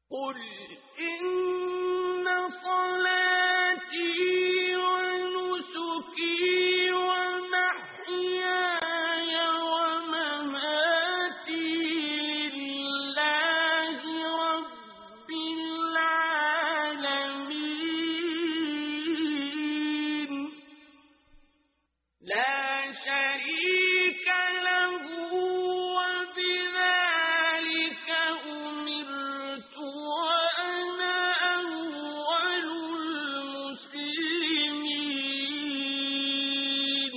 قل إن صلاتي ونسكي ومحياي ومماتي لله رب العالمين لا شريك له وبذلك أمرت وأنا أول المسلمين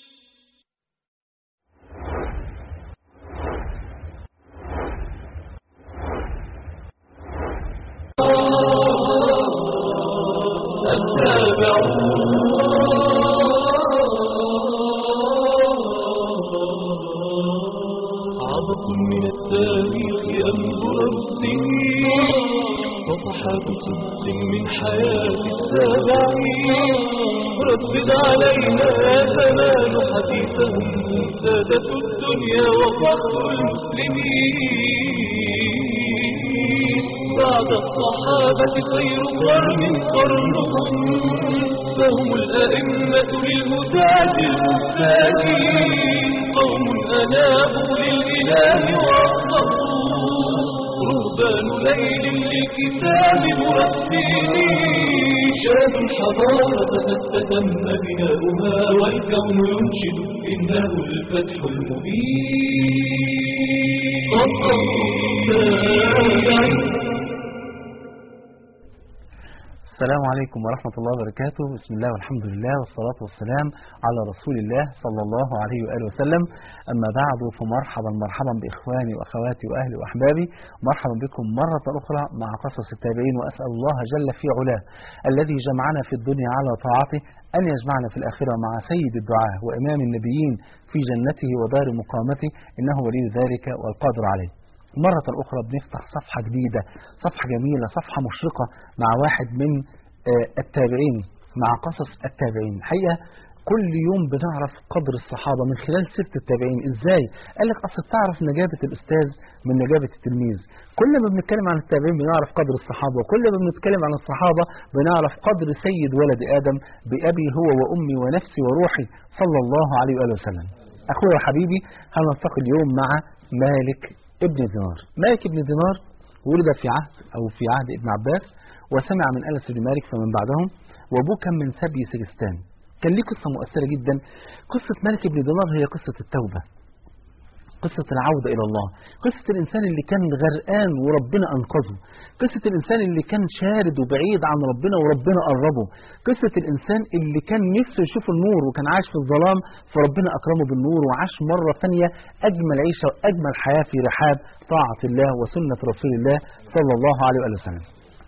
عبق من التاريخ أنظر السنين صفحات صدق من حياة السابعين ردد علينا يا زمان حديثهم هم سادة الدنيا وفخر المسلمين بعد الصحابة خير قرن قرنهم فهم الأئمة للهداة المهتدين قوم أنابوا للإله وأصدقوا رهبان ليل للكتاب مرتلين شاد الحضارة فتتم بناؤها والكون ينشد إنه الفتح المبين صدق السلام عليكم ورحمة الله وبركاته بسم الله والحمد لله والصلاة والسلام على رسول الله صلى الله عليه وآله وسلم أما بعد فمرحبا مرحبا بإخواني وأخواتي وأهلي وأحبابي مرحبا بكم مرة أخرى مع قصص التابعين وأسأل الله جل في علاه الذي جمعنا في الدنيا على طاعته أن يجمعنا في الآخرة مع سيد الدعاء وإمام النبيين في جنته ودار مقامته إنه ولي ذلك والقادر عليه مرة أخرى بنفتح صفحة جديدة صفحة جميلة صفحة مشرقة مع واحد من آه، التابعين مع قصص التابعين الحقيقة كل يوم بنعرف قدر الصحابة من خلال سيرة التابعين ازاي قال لك اصل تعرف نجابة الاستاذ من نجابة التلميذ كل ما بنتكلم عن التابعين بنعرف قدر الصحابة وكل ما بنتكلم عن الصحابة بنعرف قدر سيد ولد آدم بأبي هو وأمي ونفسي وروحي صلى الله عليه وآله وسلم أخويا وحبيبي هنلتقي اليوم مع مالك ابن دينار مالك ابن دينار ولد في عهد أو في عهد ابن عباس وسمع من أنس بن مالك فمن بعدهم وأبوه كان من سبي سجستان كان ليه قصة مؤثرة جدا قصة مالك بن دينار هي قصة التوبة قصة العودة إلى الله قصة الإنسان اللي كان غرقان وربنا أنقذه قصة الإنسان اللي كان شارد وبعيد عن ربنا وربنا قربه قصة الإنسان اللي كان نفسه يشوف النور وكان عايش في الظلام فربنا أكرمه بالنور وعاش مرة ثانية أجمل عيشة وأجمل حياة في رحاب طاعة الله وسنة رسول الله صلى الله عليه وآله وسلم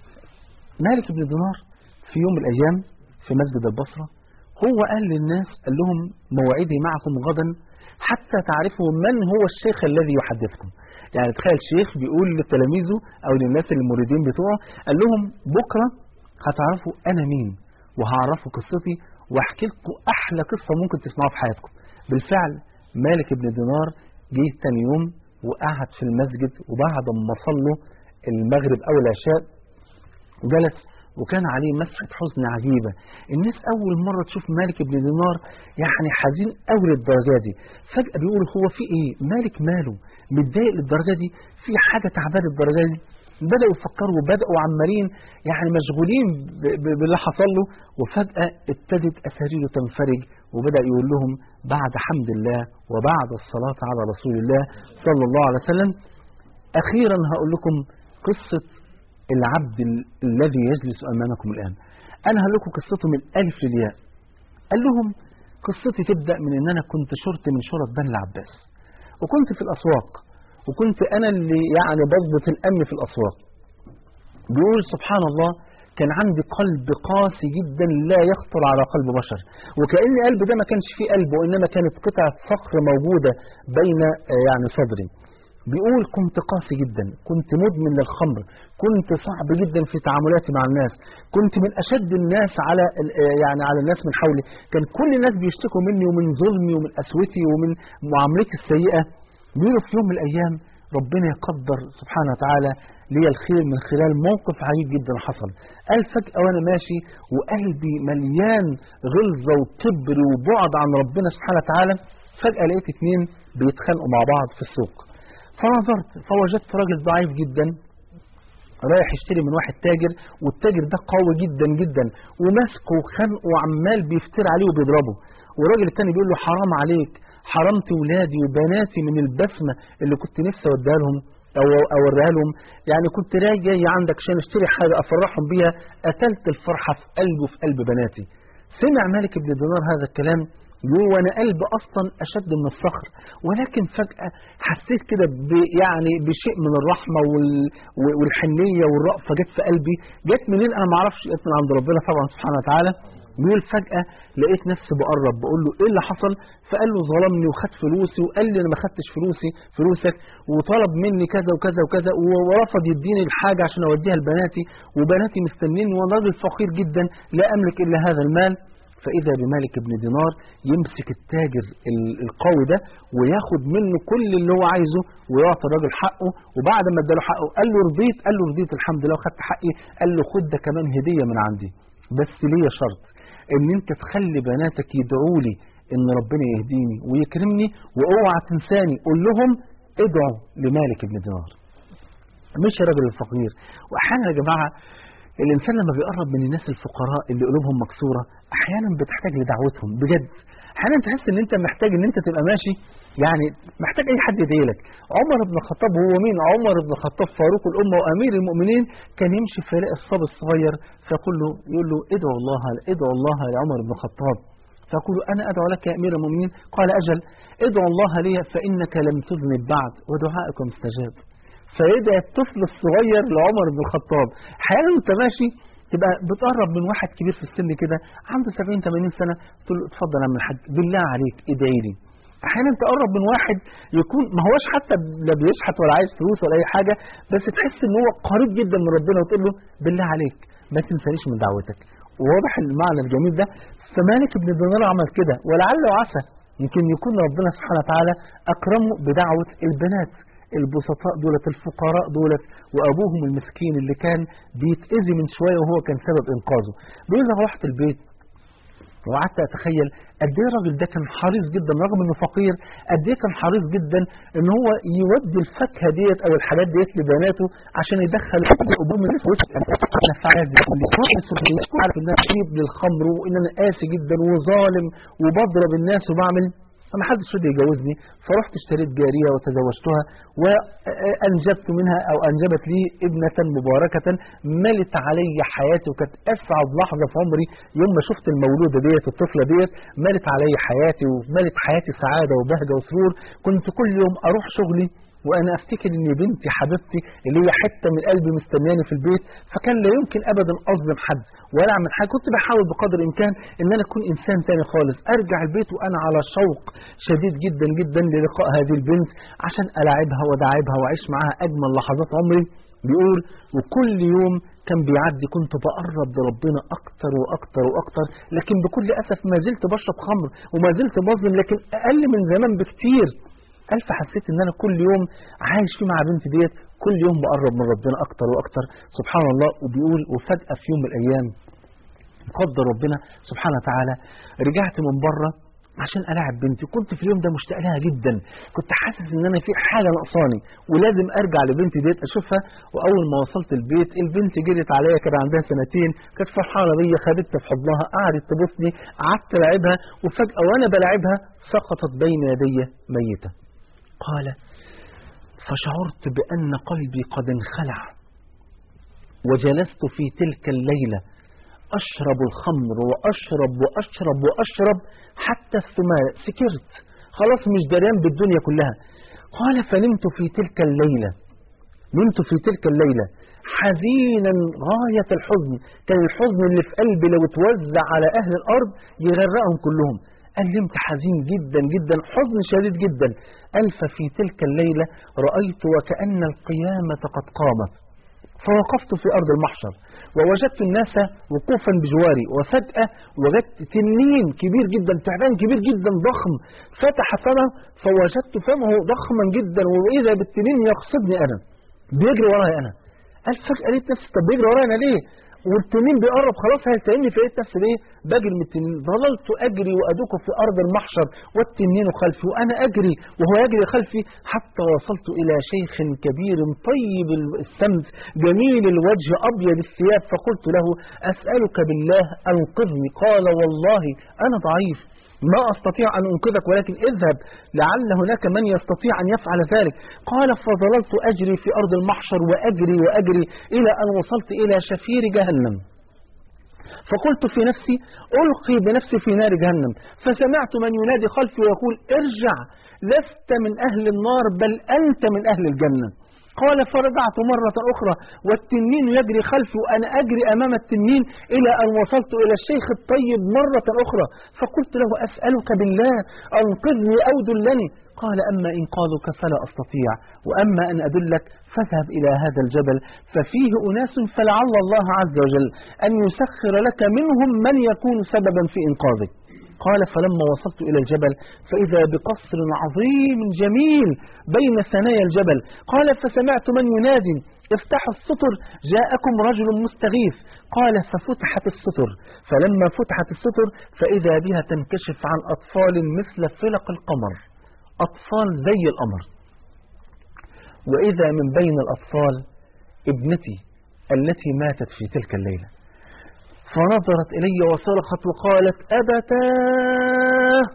مالك بن دينار في يوم من الأيام في مسجد البصرة هو قال للناس قال لهم موعدي معكم غدا حتى تعرفوا من هو الشيخ الذي يحدثكم يعني تخيل شيخ بيقول لتلاميذه أو للناس المريدين بتوعه قال لهم بكرة هتعرفوا أنا مين وهعرفوا قصتي واحكي لكم أحلى قصة ممكن تسمعوها في حياتكم بالفعل مالك بن دينار جه تاني يوم وقعد في المسجد وبعد ما صلوا المغرب أو العشاء جلس وكان عليه مسحة حزن عجيبة الناس أول مرة تشوف مالك بن دينار يعني حزين أول الدرجة دي فجأة بيقولوا هو في إيه مالك ماله متضايق للدرجة دي في حاجة تعبان الدرجة دي بدأوا يفكروا وبدأوا عمالين يعني مشغولين ب- ب- باللي حصل له وفجأة ابتدت أساريره تنفرج وبدأ يقول لهم بعد حمد الله وبعد الصلاة على رسول الله صلى الله عليه وسلم أخيرا هقول لكم قصة العبد ال- الذي يجلس أمامكم الآن أنا هقول لكم قصته من ألف للياء قال لهم قصتي تبدأ من أن أنا كنت شرطي من شرط بني العباس وكنت في الأسواق وكنت أنا اللي يعني بضبط الأمن في الأسواق بيقول سبحان الله كان عندي قلب قاسي جدا لا يخطر على قلب بشر وكأن قلبي ده ما كانش فيه قلب وإنما كانت قطعة صخر موجودة بين آه، يعني صدري بيقول كنت قاسي جدا كنت مدمن للخمر كنت صعب جدا في تعاملاتي مع الناس كنت من أشد الناس على ال- آه، يعني على الناس من حولي كان كل الناس بيشتكوا مني ومن ظلمي ومن قسوتي ومن معاملتي السيئة بيقولوا في يوم من الأيام ربنا يقدر سبحانه وتعالى لي الخير من خلال موقف عجيب جدا حصل قال فجأة وأنا ماشي وقلبي مليان غلظة وكبر وبعد عن ربنا سبحانه وتعالى فجأة لقيت اتنين بيتخانقوا مع بعض في السوق فنظرت فوجدت راجل ضعيف جدا رايح يشتري من واحد تاجر والتاجر ده قوي جدا جدا وماسكه وخانقه وعمال بيفتر عليه وبيضربه والراجل التاني بيقول له حرام عليك حرمت ولادي وبناتي من البسمة اللي كنت نفسي اوديها لهم او اوريها لهم يعني كنت راجع جاي عندك عشان اشتري حاجه افرحهم بيها قتلت الفرحه في قلبي وفي قلب بناتي سمع مالك بن دينار هذا الكلام يقول وانا قلبي اصلا اشد من الصخر ولكن فجاه حسيت كده ب- يعني بشيء من الرحمه وال- والحنيه والرأفه جت في قلبي جت منين انا ما اعرفش جت من عند ربنا طبعا سبحانه وتعالى بيقول فجأة لقيت نفسي بقرب بقول له ايه اللي حصل فقال له ظلمني وخد فلوسي وقال لي انا ما خدتش فلوسي فلوسك وطلب مني كذا وكذا وكذا و- ورفض يديني الحاجة عشان اوديها لبناتي وبناتي مستنيني وانا راجل فقير جدا لا املك الا هذا المال فإذا بمالك بن دينار يمسك التاجر ال- القوي ده وياخد منه كل اللي هو عايزه ويعطي الراجل حقه وبعد ما اداله حقه قال له رضيت قال له رضيت الحمد لله وخدت حقي قال له خد ده كمان هدية من عندي بس ليا شرط ان انت تخلي بناتك يدعوا لي ان ربنا يهديني ويكرمني واوعى تنساني قول لهم ادعوا لمالك بن دينار مش الراجل الفقير واحيانا يا جماعه الانسان لما بيقرب من الناس الفقراء اللي قلوبهم مكسوره احيانا بتحتاج لدعوتهم بجد احيانا تحس ان انت محتاج ان انت تبقى ماشي يعني محتاج اي حد يدعي لك عمر بن الخطاب هو مين عمر بن الخطاب فاروق الامه وامير المؤمنين كان يمشي في يلاقي الصبي الصغير فيقول له يقول له ادعو الله ادعو الله لعمر بن الخطاب فيقول انا ادعو لك يا امير المؤمنين قال اجل ادعو الله لي فانك لم تذنب بعد ودعائك مستجاب فيدعي الطفل الصغير لعمر بن الخطاب احيانا وانت ماشي تبقى بتقرب من واحد كبير في السن كده عنده 70 80 سنه تقول له اتفضل يا عم الحاج بالله عليك ادعي لي احيانا تقرب من واحد يكون ما هوش حتى لا بيشحت ولا عايز فلوس ولا اي حاجه بس تحس ان هو قريب جدا من ربنا وتقول له بالله عليك ما تنسانيش من دعوتك وواضح المعنى الجميل ده فمالك بن دينار عمل كده ولعل وعسى يمكن يكون ربنا سبحانه وتعالى اكرمه بدعوه البنات البسطاء دولت الفقراء دولت وابوهم المسكين اللي كان بيتاذي من شويه وهو كان سبب انقاذه بيقول لك رحت البيت وقعدت اتخيل قد ايه الراجل ده كان حريص جدا رغم انه فقير قد ايه كان حريص جدا ان هو يودي الفاكهه ديت او الحاجات ديت لبناته عشان يدخل ابوهم الناس وش انا فعلا عارف ان انا قريب للخمر وان انا قاسي جدا وظالم وبضرب الناس وبعمل فما حدش رضي يجوزني فرحت اشتريت جاريه وتزوجتها وانجبت منها او انجبت لي ابنه مباركه ملت علي حياتي وكانت اسعد لحظه في عمري يوم ما شفت المولوده ديت الطفله ديت ملت علي حياتي وملت حياتي سعاده وبهجه وسرور كنت كل يوم اروح شغلي وانا افتكر ان بنتي حبيبتي اللي هي حته من قلبي مستنياني في البيت فكان لا يمكن ابدا اظلم حد ولا اعمل حاجه كنت بحاول بقدر الامكان ان انا اكون انسان تاني خالص ارجع البيت وانا على شوق شديد جدا جدا للقاء هذه البنت عشان الاعبها واداعبها واعيش معاها اجمل لحظات عمري بيقول وكل يوم كان بيعدي كنت بقرب لربنا اكتر واكتر واكتر لكن بكل اسف ما زلت بشرب خمر وما زلت بظلم لكن اقل من زمان بكتير قال فحسيت ان انا كل يوم عايش فيه مع بنتي ديت كل يوم بقرب من ربنا اكتر واكتر سبحان الله وبيقول وفجأة في يوم من الايام قدر ربنا سبحانه وتعالى رجعت من بره عشان الاعب بنتي كنت في اليوم ده مشتاق لها جدا كنت حاسس ان انا في حاجه ناقصاني ولازم ارجع لبنتي ديت اشوفها واول ما وصلت البيت البنت جريت عليا كان عندها سنتين كانت فرحانه بيا خدتها في حضنها قعدت تبوسني قعدت العبها وفجاه وانا بلعبها سقطت بين يدي ميته قال فشعرت بأن قلبي قد انخلع وجلست في تلك الليلة أشرب الخمر وأشرب وأشرب وأشرب حتى الثمار سكرت خلاص مش دريان بالدنيا كلها قال فنمت في تلك الليلة نمت في تلك الليلة حزينا غاية الحزن كان الحزن اللي في قلبي لو اتوزع على أهل الأرض يغرقهم كلهم قال نمت حزين جدا جدا حزن شديد جدا قال ففي تلك الليلة رأيت وكأن القيامة قد قامت فوقفت في أرض المحشر ووجدت الناس وقوفا بجواري وفجأة وجدت تنين كبير جدا تعبان كبير جدا ضخم فتح فمه فوجدت فمه ضخما جدا وإذا بالتنين يقصدني أنا بيجري ورايا أنا قال فجأة لقيت نفسي طب بيجري ورايا أنا ليه والتنين بيقرب خلاص هيلتهمني فلقيت نفسي ليه بجري من التنين ظللت أجري وأدوك في أرض المحشر والتنين خلفي وأنا أجري وهو يجري خلفي حتى وصلت إلى شيخ كبير طيب السمت جميل الوجه أبيض الثياب فقلت له أسألك بالله أنقذني قال والله أنا ضعيف ما أستطيع أن أنقذك ولكن اذهب لعل هناك من يستطيع أن يفعل ذلك قال فظللت أجري في أرض المحشر وأجري وأجري إلى أن وصلت إلى شفير جهنم فقلت في نفسي ألقي بنفسي في نار جهنم فسمعت من ينادي خلفي ويقول ارجع لست من أهل النار بل أنت من أهل الجنة قال فرجعت مرة أخرى والتنين يجري خلفي وأنا أجري أمام التنين إلى أن وصلت إلى الشيخ الطيب مرة أخرى فقلت له أسألك بالله أنقذني أو دلني قال أما إنقاذك فلا أستطيع وأما أن أدلك فاذهب إلى هذا الجبل ففيه أناس فلعل الله عز وجل أن يسخر لك منهم من يكون سببا في إنقاذك قال فلما وصلت إلى الجبل فإذا بقصر عظيم جميل بين ثنايا الجبل قال فسمعت من ينادي افتحوا السطر جاءكم رجل مستغيث قال ففتحت السطر فلما فتحت السطر فإذا بها تنكشف عن أطفال مثل فلق القمر أطفال زي القمر وإذا من بين الأطفال ابنتي التي ماتت في تلك الليلة فنظرت إلي وصرخت وقالت أبتاه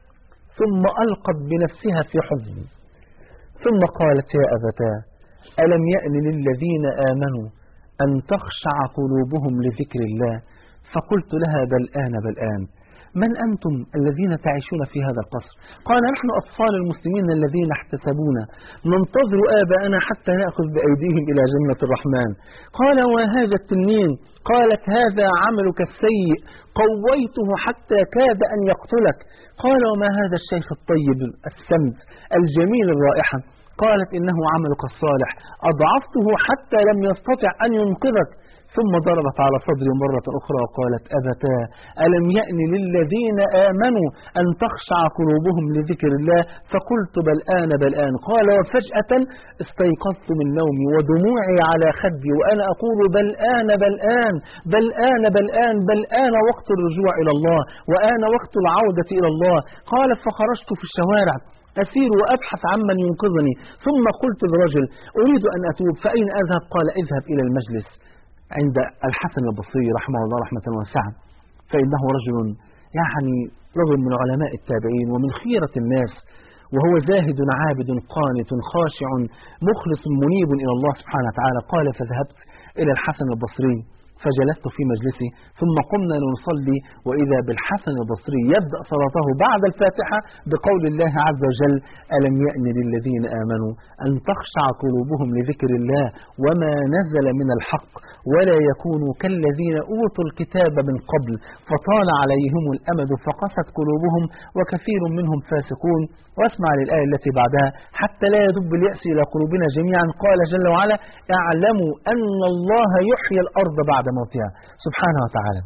ثم ألقت بنفسها في حضني ثم قالت يا أبتاه ألم يأن للذين آمنوا أن تخشع قلوبهم لذكر الله فقلت لها بل آن بل آن من أنتم الذين تعيشون في هذا القصر قال نحن أطفال المسلمين الذين احتسبونا ننتظر آباءنا حتى نأخذ بأيديهم إلى جنة الرحمن قال وهذا التنين قالت هذا عملك السيء قويته حتى كاد أن يقتلك قال وما هذا الشيخ الطيب السمت الجميل الرائحة قالت إنه عملك الصالح أضعفته حتى لم يستطع أن ينقذك ثم ضربت على صدري مرة أخرى وقالت أبتا ألم يأن للذين آمنوا أن تخشع قلوبهم لذكر الله فقلت بل آن بل آن قال وفجأة استيقظت من نومي ودموعي على خدي وأنا أقول بل آن بل آن بل آن بل آن بل آن وقت الرجوع إلى الله وآن وقت العودة إلى الله قال فخرجت في الشوارع أسير وأبحث عمن ينقذني ثم قلت لرجل أريد أن أتوب فأين أذهب قال اذهب إلى المجلس عند الحسن البصري رحمه الله رحمة واسعة فإنه رجل يعني رجل من علماء التابعين ومن خيرة الناس وهو زاهد عابد قانت خاشع مخلص منيب إلى الله سبحانه وتعالى قال فذهبت إلى الحسن البصري فجلست في مجلسي ثم قمنا لنصلي وإذا بالحسن البصري يبدأ صلاته بعد الفاتحة بقول الله عز وجل ألم يأن للذين آمنوا أن تخشع قلوبهم لذكر الله وما نزل من الحق ولا يكونوا كالذين أوتوا الكتاب من قبل فطال عليهم الأمد فقست قلوبهم وكثير منهم فاسقون واسمع للآية التي بعدها حتى لا يدب اليأس إلى قلوبنا جميعا قال جل وعلا اعلموا أن الله يحيي الأرض بعد موتها سبحانه وتعالى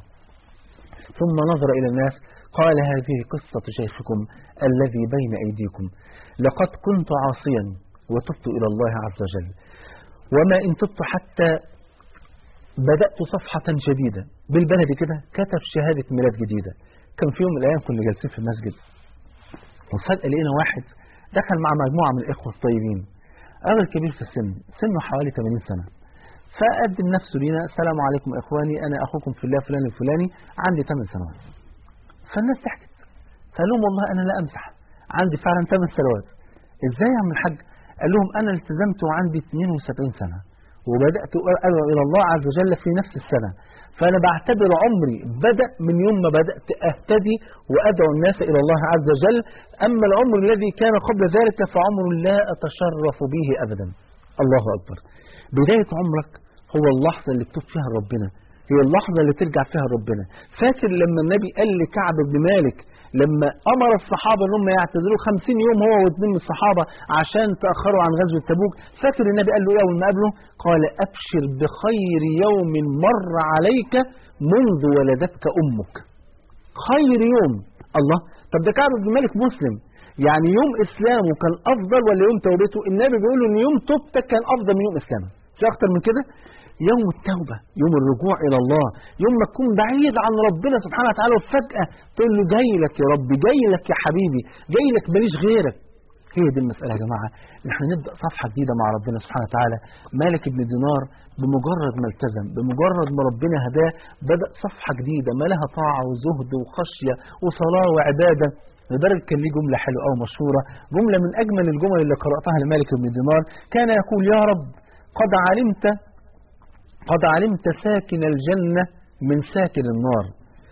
ثم نظر إلى الناس قال هذه قصة شيخكم الذي بين أيديكم لقد كنت عاصيا وتبت إلى الله عز وجل وما إن تبت حتى بدأت صفحة جديدة بالبلد كده كتب شهادة ميلاد جديدة كان في يوم من الأيام كنا جالسين في المسجد وفجأة لقينا واحد دخل مع مجموعة من الإخوة الطيبين راجل كبير في السن سنه حوالي 80 سنة فقدم نفسه لينا السلام عليكم إخواني أنا أخوكم في الله فلان الفلاني عندي 8 سنوات فالناس ضحكت فقال لهم والله أنا لا أمزح عندي فعلا 8 سنوات إزاي يا عم الحاج قال لهم أنا التزمت وعندي 72 سنة وبدأت أدعو إلى الله عز وجل في نفس السنة فأنا بعتبر عمري بدأ من يوم ما بدأت أهتدي وأدعو الناس إلى الله عز وجل أما العمر الذي كان قبل ذلك فعمر لا أتشرف به أبدا الله أكبر بداية عمرك هو اللحظة اللي بتوب فيها ربنا هي اللحظة اللي ترجع فيها ربنا فاكر لما النبي قال لكعب بن مالك لما أمر الصحابة أنهم يعتذروا خمسين يوم هو واثنين من الصحابة عشان تأخروا عن غزوة تبوك فاكر النبي قال له إيه أول ما قابله قال أبشر بخير يوم مر عليك منذ ولدتك أمك خير يوم الله طب ده كعب بن مالك مسلم يعني يوم إسلامه كان أفضل ولا يوم توبته النبي بيقول إن يوم توبتك كان أفضل من يوم إسلامه في أكتر من كده يوم التوبة يوم الرجوع إلى الله يوم ما تكون بعيد عن ربنا سبحانه وتعالى وفجأة تقول له جاي لك يا ربي جاي لك يا حبيبي جاي لك ماليش غيرك هي دي المسألة يا جماعة إن احنا نبدأ صفحة جديدة مع ربنا سبحانه وتعالى مالك بن دينار بمجرد ما التزم بمجرد ما ربنا هداه بدأ صفحة جديدة ما لها طاعة وزهد وخشية وصلاة وعبادة لدرجة كان ليه جملة حلوة أو مشهورة جملة من أجمل الجمل اللي قرأتها لمالك بن دينار كان يقول يا رب قد علمت قد علمت ساكن الجنة من ساكن النار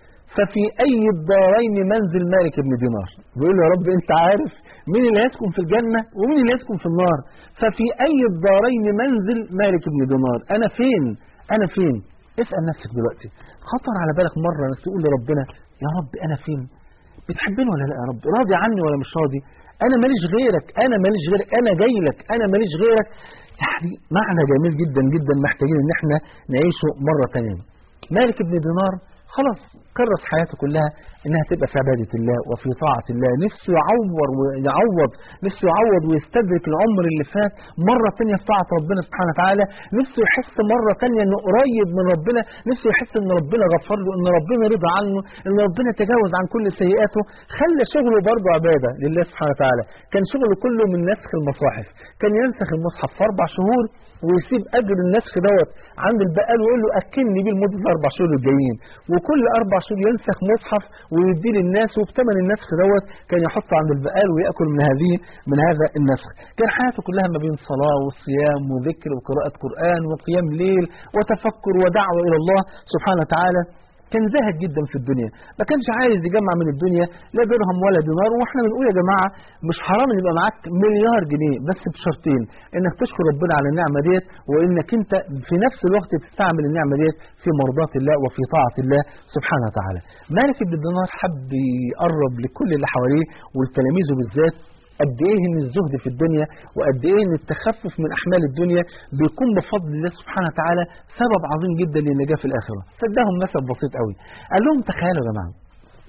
ففي أي الدارين منزل مالك بن دينار بيقول له يا رب أنت عارف مين اللي هيسكن في الجنة ومين اللي هيسكن في النار ففي أي الدارين منزل مالك بن دينار أنا فين أنا فين اسأل نفسك دلوقتي خطر على بالك مرة انك تقول لربنا يا رب أنا فين بتحبني ولا لا يا رب راضي عني ولا مش راضي أنا ماليش غيرك أنا ماليش غيرك أنا جاي لك أنا ماليش غيرك يعني معنى جميل جدا جدا محتاجين ان احنا نعيشه مرة تانية مالك بن دينار خلاص كرس حياته كلها انها تبقى في عبادة الله وفي طاعة الله نفسه يعور ويعوض نفسه يعوض ويستدرك العمر اللي فات مرة تانية في طاعة ربنا سبحانه وتعالى نفسه يحس مرة تانية انه قريب من ربنا نفسه يحس ان ربنا غفر له ان ربنا رضى عنه ان ربنا تجاوز عن كل سيئاته خلى شغله برضه عبادة لله سبحانه وتعالى كان شغله كله من نسخ المصاحف كان ينسخ المصحف في اربع شهور ويسيب اجر النسخ دوت عند البقال ويقول له اكلني بيه لمده الاربع شهور الجايين وكل اربع شهور ينسخ مصحف ويديه للناس وبثمن النسخ دوت كان يحطه عند البقال وياكل من هذه من هذا النسخ كان حياته كلها ما بين صلاه وصيام وذكر وقراءه قران وقيام ليل وتفكر ودعوه الى الله سبحانه وتعالى كان زاهد جدا في الدنيا ما كانش عايز يجمع من الدنيا لا درهم ولا دينار واحنا بنقول يا جماعه مش حرام ان يبقى معاك مليار جنيه بس بشرطين انك تشكر ربنا على النعمه ديت وانك انت في نفس الوقت تستعمل النعمه ديت في مرضات الله وفي طاعه الله سبحانه وتعالى مالك بن دينار حب يقرب لكل اللي حواليه ولتلاميذه بالذات قد ايه ان الزهد في الدنيا وقد ايه ان التخفف من احمال الدنيا بيكون بفضل الله سبحانه وتعالى سبب عظيم جدا للنجاه في الاخره فاداهم مثل بسيط قوي قال لهم تخيلوا يا جماعه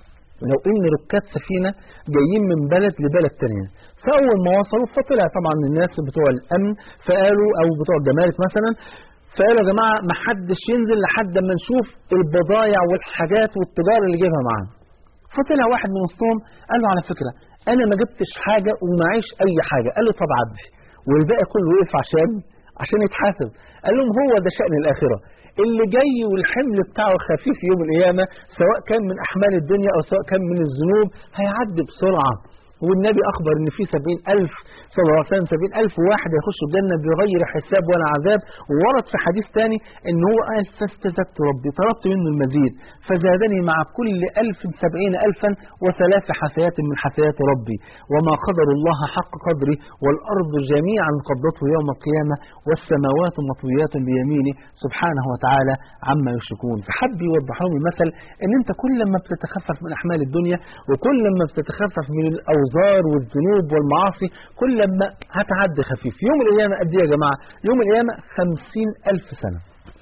لو ان ركاب سفينه جايين من بلد لبلد تانية فاول ما وصلوا فطلع طبعا الناس بتوع الامن فقالوا او بتوع الجمارك مثلا فقالوا يا جماعه ما حدش ينزل لحد ما نشوف البضايع والحاجات والتجار اللي جايبها معانا فطلع واحد من وسطهم قال له على فكره انا ما جبتش حاجة ومعيش اي حاجة قال له طب عدي والباقي كله وقف عشان عشان يتحاسب قال لهم هو ده شأن الآخرة اللي جاي والحمل بتاعه خفيف يوم القيامة سواء كان من أحمال الدنيا أو سواء كان من الذنوب هيعدي بسرعة والنبي أخبر إن في سبعين ألف صلى الله عليه وسلم سبعين ألف واحد يخشوا الجنة بغير حساب ولا عذاب وورد في حديث تاني إن هو قال فاستزدت ربي طلبت منه المزيد فزادني مع كل ألف سبعين ألفا وثلاث حثيات من حثيات ربي وما قدر الله حق قدره والأرض جميعا قبضته يوم القيامة والسماوات مطويات بيمينه سبحانه وتعالى عما يشركون فحب يوضح لهم المثل إن أنت كل ما بتتخفف من أحمال الدنيا وكل ما بتتخفف من الأوزار والذنوب والمعاصي كل ما هتعدي خفيف يوم القيامة قد ايه يا جماعة يوم القيامة خمسين ألف سنة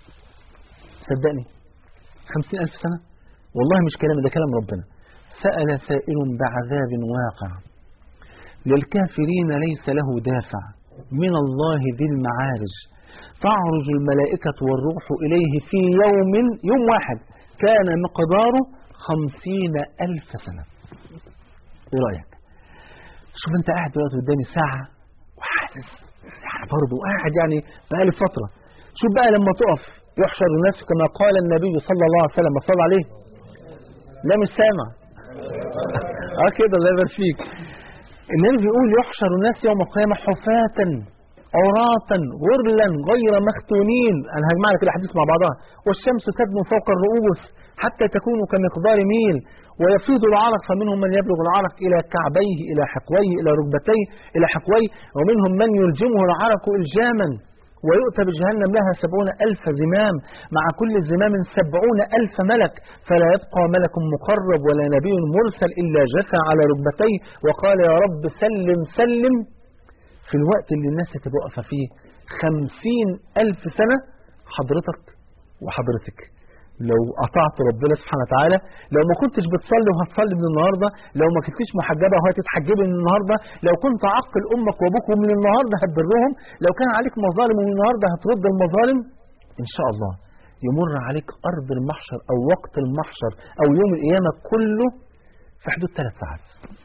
صدقني خمسين ألف سنة والله مش كلام ده كلام ربنا سأل سائل بعذاب واقع للكافرين ليس له دافع من الله ذي المعارج تعرج الملائكة والروح إليه في يوم يوم واحد كان مقداره خمسين ألف سنة ايه رأيك شوف انت قاعد دلوقتي قدامي ساعة وحاسس يعني برضه قاعد يعني بقالي فترة شوف بقى لما تقف يحشر الناس كما قال النبي صلى الله عليه وسلم صلى عليه لا مش سامع اه كده الله يبارك فيك النبي بيقول يحشر الناس يوم القيامة حفاة عراة غرلا غير مختونين انا هجمع لك الاحاديث مع بعضها والشمس تدنو فوق الرؤوس حتى تكون كمقدار ميل ويفيض العرق فمنهم من يبلغ العرق إلى كعبيه إلى حقويه إلى ركبتيه إلى حقويه ومنهم من يلجمه العرق إلجاما ويؤتى بجهنم لها سبعون ألف زمام مع كل زمام سبعون ألف ملك فلا يبقى ملك مقرب ولا نبي مرسل إلا جثى على ركبتيه وقال يا رب سلم سلم في الوقت اللي الناس هتبقى واقفة فيه خمسين ألف سنة حضرتك وحضرتك لو قطعت ربنا سبحانه وتعالى لو ما كنتش بتصلي وهتصلي من النهارده لو ما كنتيش محجبه وهتتحجبي من النهارده لو كنت عقل امك وابوك ومن النهارده هتبرهم لو كان عليك مظالم ومن النهارده هترد المظالم ان شاء الله يمر عليك ارض المحشر او وقت المحشر او يوم القيامه كله في حدود ثلاث ساعات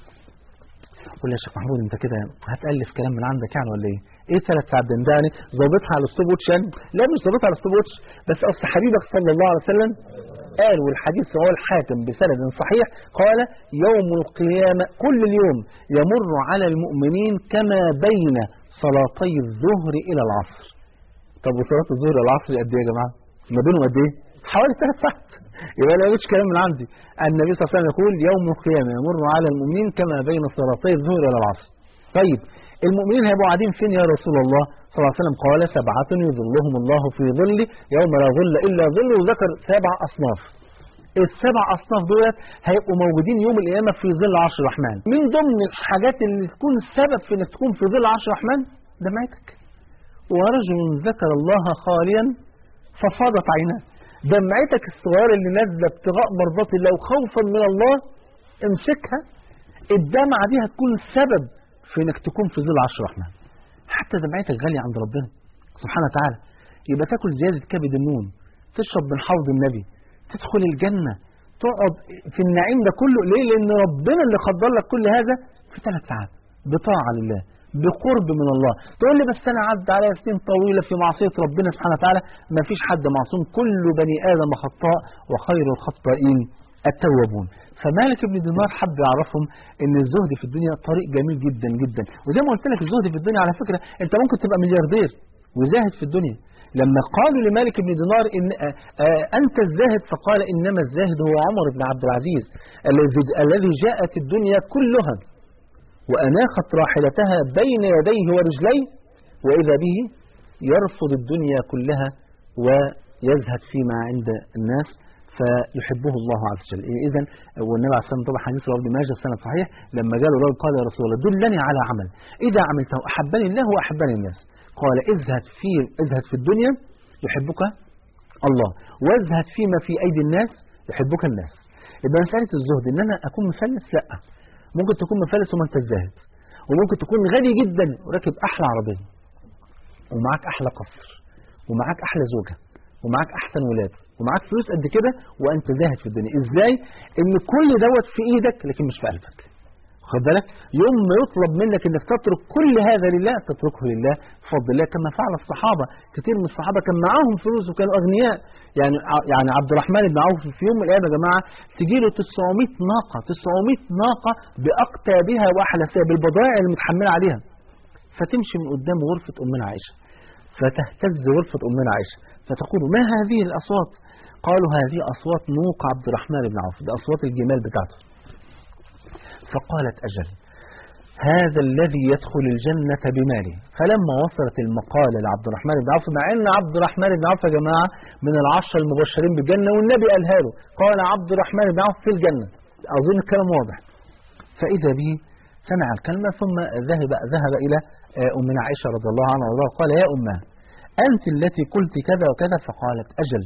قول لي يا شيخ محمود انت كده هتالف كلام من عندك يعني ولا ايه؟ ايه ثلاث ساعات ده انت يعني ظابطها على الستوب ووتش يعني؟ لا مش ظابطها على الستوب ووتش بس اصل حبيبك صلى الله عليه وسلم قال والحديث رواه الحاكم بسند صحيح قال يوم القيامة كل اليوم يمر على المؤمنين كما بين صلاتي الظهر إلى العصر طب وصلاة الظهر إلى العصر قد إيه يا جماعة؟ ما بينهم قد إيه؟ حوالي ثلاث ساعات يبقى لا مش كلام من عندي النبي صلى الله عليه وسلم يقول يوم القيامة يمر على المؤمنين كما بين صلاتي الظهر إلى العصر طيب المؤمنين هيبقوا قاعدين فين يا رسول الله صلى الله عليه وسلم قال سبعة يظلهم الله في ظله يوم لا ظل إلا ظله وذكر سبع أصناف السبع أصناف دولت هيبقوا موجودين يوم القيامة في ظل عرش الرحمن من ضمن الحاجات اللي تكون السبب في انك تكون في ظل عرش الرحمن دمعتك ورجل ذكر الله خاليا ففاضت عيناه دمعتك الصغيرة اللي نازلة ابتغاء مرضات الله وخوفا من الله امسكها الدمعة دي هتكون السبب في انك تكون في ظل عرش الرحمن حتى دمعتك غالية عند ربنا سبحانه وتعالى يبقى تاكل زيادة كبد النون تشرب من حوض النبي تدخل الجنة تقعد في النعيم ده كله ليه لأن ربنا اللي قدر لك كل هذا في ثلاث ساعات بطاعة لله بقرب من الله تقول لي بس أنا عدى عليا سنين طويلة في معصية ربنا سبحانه وتعالى ما فيش حد معصوم كل بني آدم خطاء وخير الخطائين التوابون فمالك بن دينار حب يعرفهم ان الزهد في الدنيا طريق جميل جدا جدا وزي ما قلت لك الزهد في الدنيا على فكرة انت ممكن تبقى ملياردير وزاهد في الدنيا لما قالوا لمالك بن دينار إن آآ آآ أنت الزاهد فقال إنما الزاهد هو عمر بن عبد العزيز الذي الذي جاءت الدنيا كلها وأناخت راحلتها بين يديه ورجليه وإذا به يرفض الدنيا كلها ويزهد فيما عند الناس فيحبه الله عز وجل إذا والنبي عليه الصلاة والسلام طبعا حديث رواه ابن ماجه في سنة صحيح لما جاء الرجل قال يا رسول الله دلني على عمل إذا عملته أحبني الله وأحبني الناس قال ازهد في ازهد في الدنيا يحبك الله وازهد فيما في أيدي الناس يحبك الناس يبقى مسألة الزهد إن أنا أكون مفلس لا ممكن تكون مفلس وما أنت الزاهد وممكن تكون غني جدا وراكب أحلى عربية ومعاك أحلى قصر ومعاك أحلى زوجة ومعاك أحسن ولاد ومعاك فلوس قد كده وأنت زاهد في الدنيا إزاي إن كل دوت في إيدك لكن مش في قلبك خد بالك يوم ما يطلب منك انك تترك كل هذا لله تتركه لله بفضل الله كما فعل الصحابه كثير من الصحابه كان معاهم فلوس وكانوا اغنياء يعني يعني عبد الرحمن بن عوف في يوم من الايام يا جماعه تجي له 900 ناقه 900 ناقه باقتابها واحلاسها بالبضائع اللي متحمله عليها فتمشي من قدام غرفه امنا عائشه فتهتز غرفه امنا عائشه فتقول ما هذه الاصوات قالوا هذه اصوات نوق عبد الرحمن بن عوف ده اصوات الجمال بتاعته فقالت أجل هذا الذي يدخل الجنة بماله فلما وصلت المقالة لعبد الرحمن بن عوف مع أن عبد الرحمن بن عوف يا جماعة من العشرة المبشرين بالجنة والنبي قالها له قال عبد الرحمن بن عوف في الجنة أظن الكلام واضح فإذا به سمع الكلمة ثم ذهب ذهب إلى أمنا عائشة رضي الله عنها وارضاها قال يا أمه أنت التي قلت كذا وكذا فقالت أجل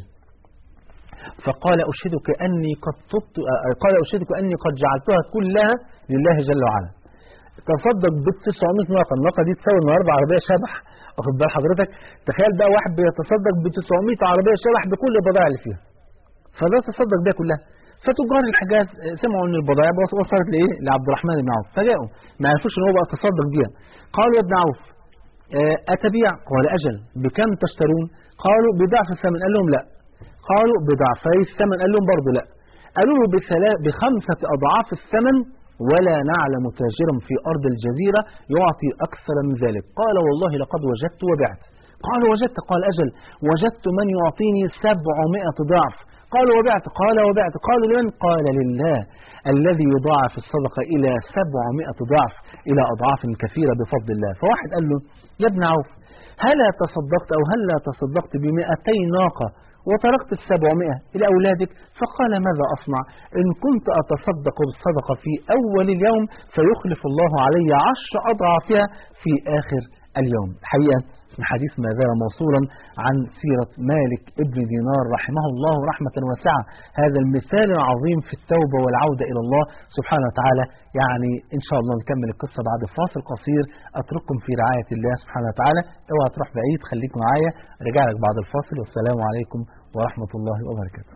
فقال أشهدك أني قد طبت قال أشهدك أني قد جعلتها كلها لله جل وعلا تصدق بال 900 ناقة الناقة دي تساوي النهارده عربية شبح واخد بال حضرتك تخيل بقى واحد بيتصدق ب 900 عربية شبح بكل البضائع اللي فيها فده تصدق بيها كلها فتجار الحجاز سمعوا ان البضائع وصلت لايه لعبد الرحمن بن عوف فجاءوا ما عرفوش ان هو بقى تصدق بيها قالوا يا ابن عوف أتبيع قال أجل بكم تشترون قالوا بضعف الثمن قال لهم لا قالوا بضعفي الثمن قال لهم برضه لا قالوا له بخمسة أضعاف الثمن ولا نعلم تاجرا في أرض الجزيرة يعطي أكثر من ذلك قال والله لقد وجدت وبعت قال وجدت قال أجل وجدت من يعطيني سبعمائة ضعف قال وبعت قال وبعت قالوا لمن قال لله الذي يضاعف الصدقة إلى سبعمائة ضعف إلى أضعاف كثيرة بفضل الله فواحد قال له يا ابن عوف هلا تصدقت أو هلا تصدقت بمئتي ناقة وتركت السبعمائة إلى أولادك فقال ماذا أصنع إن كنت أتصدق بالصدقة في أول اليوم فيخلف الله علي عشر أضعافها في آخر اليوم حقيقة الحديث ما زال موصولا عن سيرة مالك ابن دينار رحمه الله رحمة واسعة هذا المثال العظيم في التوبة والعودة إلى الله سبحانه وتعالى يعني إن شاء الله نكمل القصة بعد فاصل قصير أترككم في رعاية الله سبحانه وتعالى اوعى تروح بعيد خليك معايا رجع لك بعد الفاصل والسلام عليكم ورحمة الله وبركاته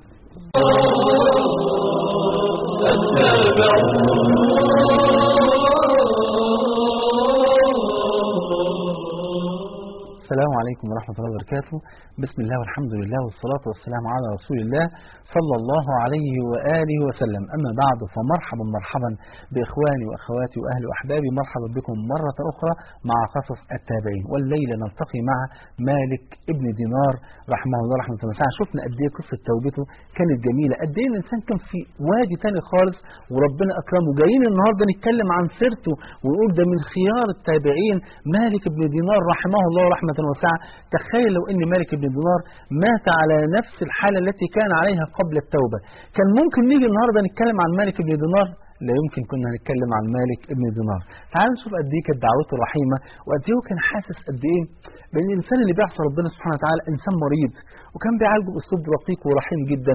السلام عليكم ورحمة الله وبركاته بسم الله والحمد لله والصلاة والسلام على رسول الله صلى الله عليه وآله وسلم أما بعد فمرحبا مرحبا بإخواني وأخواتي وأهلي وأحبابي مرحبا بكم مرة أخرى مع قصص التابعين والليلة نلتقي مع مالك ابن دينار رحمه الله رحمة الله وسعة شفنا قد إيه قصة توبته كانت جميلة قد إيه الإنسان كان في وادي تاني خالص وربنا أكرمه جايين النهاردة نتكلم عن سيرته ونقول ده من خيار التابعين مالك ابن دينار رحمه الله رحمة واسعة تخيل لو أن مالك ابن دينار مات على نفس الحالة التي كان عليها قبل التوبة كان ممكن نيجي النهاردة نتكلم عن مالك ابن دينار لا يمكن كنا نتكلم عن مالك ابن دينار تعالوا نشوف قد ايه كانت دعوته رحيمه وقد ايه هو كان حاسس قد ايه بان الانسان اللي بيعصى ربنا سبحانه وتعالى انسان مريض وكان بيعالجه باسلوب رقيق ورحيم جدا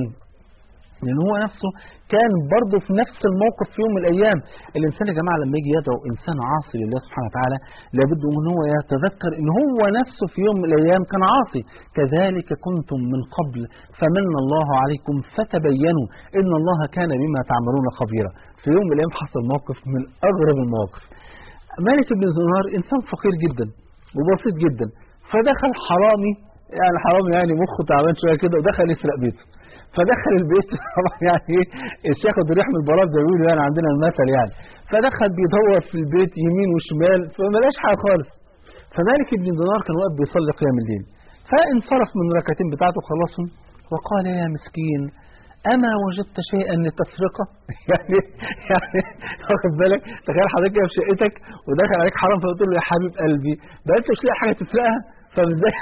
لأن هو نفسه كان برضه في نفس الموقف في يوم من الأيام الإنسان يا جماعة لما يجي يدعو إنسان عاصي لله سبحانه وتعالى لابد أن هو يتذكر أن هو نفسه في يوم من الأيام كان عاصي كذلك كنتم من قبل فمن الله عليكم فتبينوا إن الله كان بما تعملون خبيرا في يوم من الأيام حصل موقف من أغرب المواقف مالك بن زنار إنسان فقير جدا وبسيط جدا فدخل حرامي يعني حرامي يعني مخه تعبان شوية كده ودخل يسرق بيته فدخل البيت طبعا يعني ايه الشيخ الريح من البلاط زي ما بيقولوا يعني عندنا المثل يعني فدخل بيدور في البيت يمين وشمال فما لقاش حاجه خالص فمالك بن دينار كان واقف بيصلي قيام الليل فانصرف من الركعتين بتاعته خلصهم وقال يا مسكين أما وجدت شيئا لتسرقه يعني يعني واخد بالك تخيل حضرتك كده في شقتك ودخل عليك حرام فقلت له يا حبيب قلبي بقى انت مش لاقي حاجه تسرقها فازاي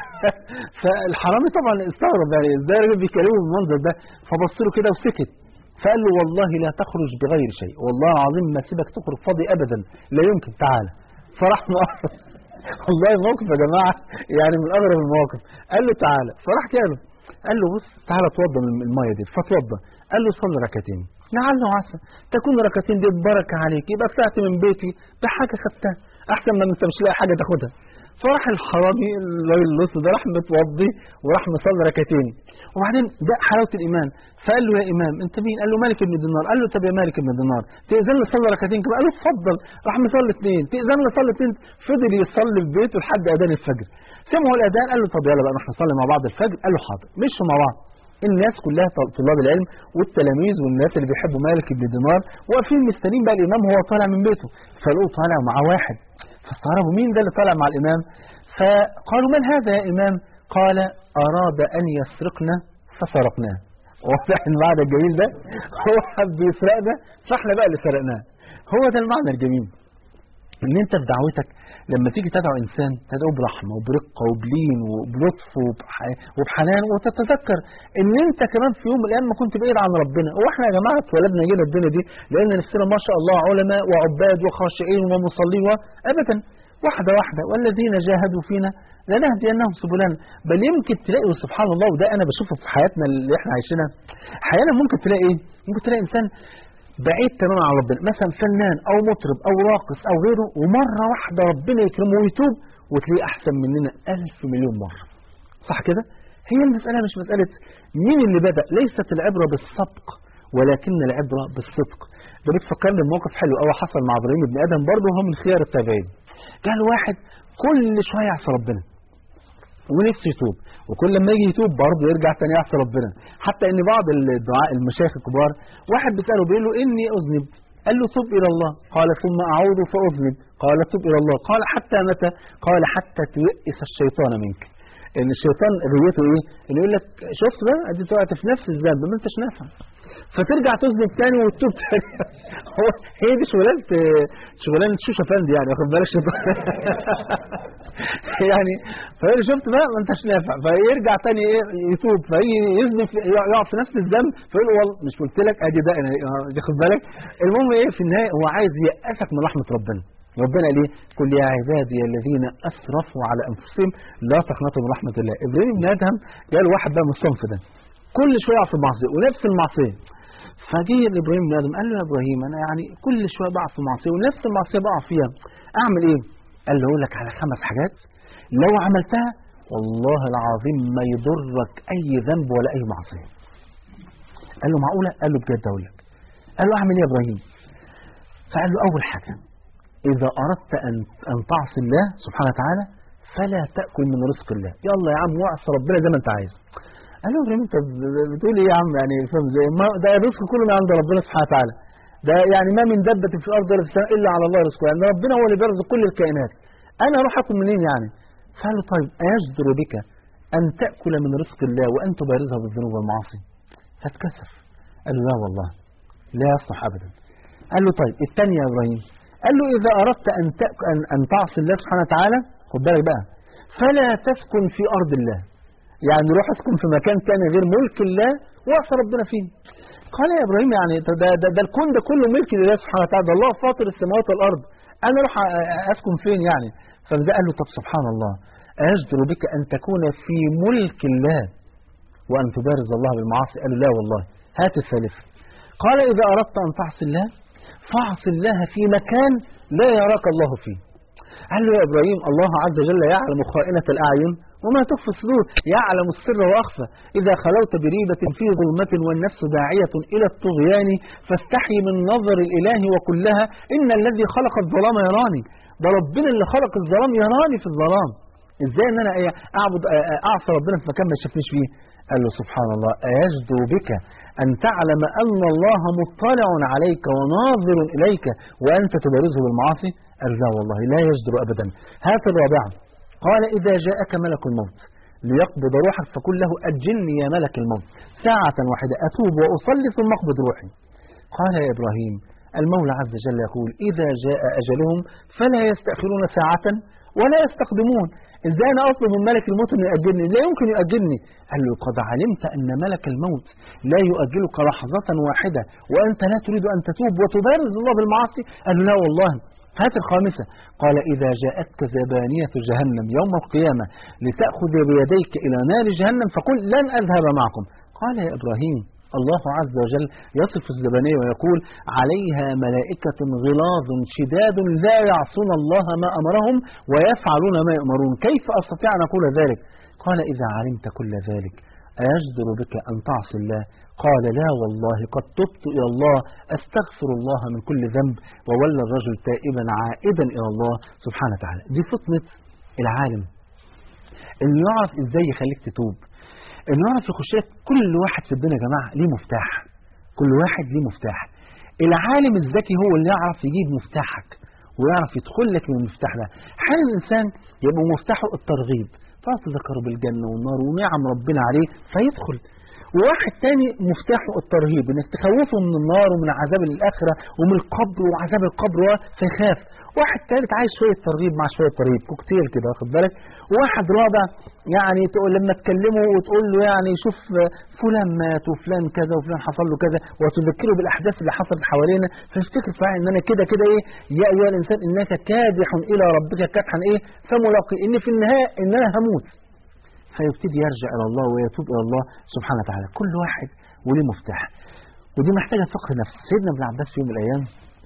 فالحرامي طبعا استغرب يعني ازاي الراجل بيكلمه بالمنظر ده فبص له كده وسكت فقال له والله لا تخرج بغير شيء والله العظيم ما سيبك تخرج فاضي ابدا لا يمكن تعالى فراح موقف والله موقف يا جماعه يعني من اغرب المواقف قال له تعالى فراح جاله قال له بص تعالى اتوضى من الميه دي فتوضى قال له صلي ركعتين لعله عسى تكون ركعتين دي بركه عليك يبقى طلعت من بيتي بحاجه خدتها احسن ما انت مش لاقي حاجه تاخدها فراح الحرامي الراجل اللص ده راح متوضي وراح مصلي ركعتين وبعدين ده حلاوه الايمان فقال له يا امام انت مين؟ قال له مالك بن دينار قال له طب يا مالك بن دينار تاذن لي اصلي ركعتين كده قال له اتفضل راح مصلي اثنين تاذن لي اصلي اثنين فضل يصلي في بيته لحد اذان الفجر سمعوا الاذان قال له طب يلا بقى نروح نصلي مع بعض الفجر قال له حاضر مشوا مع بعض الناس كلها طلاب العلم والتلاميذ والناس اللي بيحبوا مالك بن دينار واقفين مستنيين بقى الامام وهو طالع من بيته فلقوه طالع مع واحد فاستغربوا مين ده اللي طالع مع الامام فقالوا من هذا يا إمام قال أراد أن يسرقنا فسرقناه واضح المعنى الجميل ده هو حب يسرقنا فاحنا بقى اللي سرقناه هو ده المعنى الجميل ان انت في دعوتك لما تيجي تدعو انسان تدعوه برحمه وبرقه وبلين وبلطف وبح- وبحنان وتتذكر ان انت كمان في يوم من الايام ما كنت بعيد عن ربنا هو احنا يا جماعه اتولدنا جينا الدنيا دي لان نفسنا ما شاء الله علماء وعباد وخاشعين ومصلين و- ابدا واحده واحده والذين جاهدوا فينا لنهدينهم سبلنا بل يمكن تلاقي سبحان الله وده انا بشوفه في حياتنا اللي احنا عايشينها احيانا ممكن تلاقي ايه ممكن تلاقي انسان بعيد تماما عن ربنا مثلا فنان او مطرب او راقص او غيره ومره واحده ربنا يكرمه ويتوب وتلاقيه احسن مننا ألف مليون مره صح كده هي المساله مش مساله مين اللي بدا ليست العبره بالسبق ولكن العبره بالصدق ده بتفكرني بموقف حلو قوي حصل مع ابراهيم بن ادم برضه هو من خيار التابعين قال واحد كل شويه يعصي ربنا ونفسه يتوب وكل لما يجي يتوب برضه يرجع تاني يعصي ربنا حتى ان بعض الدعاء المشايخ الكبار واحد بيساله بيقول له اني اذنب قال له تب الى الله قال ثم اعود فاذنب قال تب الى الله قال حتى متى قال حتى تيئس الشيطان منك ان الشيطان رؤيته ايه انه يقول لك شفت بقى ادي وقعت في نفس الذنب ما انتش نافع فترجع تذنب تاني وتتوب تاني هو هي دي شغلانه شغلانه شوشه فندي يعني واخد بالك شيطان يعني فيقول له شفت بقى ما انتش نافع فيرجع تاني ايه يتوب فيجي يذنب في- يقع في نفس الذنب فيقول له والله مش قلت لك ادي ده انا واخد بالك المهم ايه في النهايه هو عايز ييأسك من رحمه ربنا ربنا قال ايه قل يا عبادي الذين اسرفوا على انفسهم لا تقنطوا من رحمه الله ابراهيم بن ادهم قال واحد بقى من الصنف ده كل شويه يقع في المعصيه ونفس المعصيه فجه لابراهيم بن ادم قال له يا ابراهيم انا يعني كل شويه بقع في معصيه ونفس المعصيه بقع فيها اعمل ايه قال له اقول لك على خمس حاجات لو عملتها والله العظيم ما يضرك اي ذنب ولا اي معصيه قال له معقوله قال له بجد اقول لك قال له اعمل ايه يا ابراهيم فقال له اول حاجه اذا اردت ان ان تعصي الله سبحانه وتعالى فلا تاكل من رزق الله يلا يا عم واعصي ربنا زي ما انت عايز قال له ابراهيم انت بتقول ايه يا عم يعني فاهم ازاي ما ده الرزق كله من عند ربنا سبحانه وتعالى ده يعني ما من دابة في الأرض ولا في السماء إلا على الله رزقها يعني ربنا هو اللي بيرزق كل الكائنات أنا أروح أكل منين يعني فقال له طيب أيجدر بك أن تأكل من رزق الله وأن تبارزها بالذنوب والمعاصي فاتكسف قال له لا والله لا يصلح أبدا قال له طيب الثانية يا إبراهيم قال له إذا أردت أن, تأك- أن, أن تعصي الله سبحانه وتعالى خد بالك بقى فلا تسكن في أرض الله يعني روح اسكن في مكان تاني غير ملك الله واعصى ربنا فيه قال يا ابراهيم يعني ده, ده, ده, ده الكون ده كله ملك لله سبحانه وتعالى ده الله فاطر السماوات والارض انا اروح أ- أ- اسكن فين يعني فده قال له طب سبحان الله اجدر بك ان تكون في ملك الله وان تبارز الله بالمعاصي قال له لا والله هات الثالثه قال اذا اردت ان تعصي الله فاعص الله في مكان لا يراك الله فيه قال له يا إبراهيم الله عز وجل يعلم خائنة الأعين وما تخفي الصدور يعلم السر وأخفى إذا خلوت بريبة في ظلمة والنفس داعية إلى الطغيان فاستحي من نظر الإله وكلها إن الذي خلق الظلام يراني ده ربنا اللي خلق الظلام يراني في الظلام ازاي ان انا إيه اعبد اعصى ربنا في مكان ما يشوفنيش فيه قال له سبحان الله ايجدر بك ان تعلم ان الله مطلع عليك وناظر اليك وانت تبارزه بالمعاصي قال لا والله لا يجدر ابدا هات الرابعه قال اذا جاءك ملك الموت ليقبض روحك فقل له اجلني يا ملك الموت ساعه واحده اتوب واصلي ثم اقبض روحي قال يا ابراهيم المولى عز وجل يقول إذا جاء أجلهم فلا يستأخرون ساعة ولا يستقدمون إزاي أنا أطلب من ملك الموت أن يؤجلني لا يمكن يؤجلني قال له قد علمت أن ملك الموت لا يؤجلك لحظة واحدة وأنت لا تريد أن تتوب وتبارز الله بالمعاصي قال له لا والله هات الخامسة قال إذا جاءتك زبانية جهنم يوم القيامة لتأخذ بيديك إلى نار جهنم فقل لن أذهب معكم قال يا إبراهيم الله عز وجل يصف الزبانية ويقول عليها ملائكة غلاظ شداد لا يعصون الله ما أمرهم ويفعلون ما يؤمرون كيف أستطيع أن أقول ذلك قال إذا علمت كل ذلك أيجدر بك أن تعصي الله قال لا والله قد تبت إلى الله أستغفر الله من كل ذنب وولى الرجل تائبا عائدا إلى الله سبحانه وتعالى دي فطنة العالم اللي يعرف إزاي يخليك تتوب انه يعرف يخش لك كل واحد في الدنيا يا جماعه ليه مفتاح كل واحد ليه مفتاح العالم الذكي هو اللي يعرف يجيب مفتاحك ويعرف يدخل لك من المفتاح ده احيانا الانسان يبقى مفتاحه الترغيب تقعد تذكره بالجنه والنار ونعم ربنا عليه فيدخل وواحد تاني مفتاحه الترهيب انك تخوفه من النار ومن عذاب الاخره ومن القبر وعذاب القبر فيخاف واحد ثالث عايز شويه ترغيب مع شويه ترهيب كوكتيل كده واخد بالك وواحد رابع يعني تقول لما تكلمه وتقول له يعني شوف فلان مات وفلان كذا وفلان حصل له كذا وتذكره بالاحداث اللي حصلت حوالينا فيفتكر فعلا ان انا كده كده ايه يا ايها الانسان انك كادح الى ربك كدحا ايه فملاقي ان في النهايه ان انا هموت فيبتدي يرجع الى الله ويتوب الى الله سبحانه وتعالى كل واحد وليه مفتاح ودي محتاجه فقه نفس سيدنا ابن عباس في يوم من الايام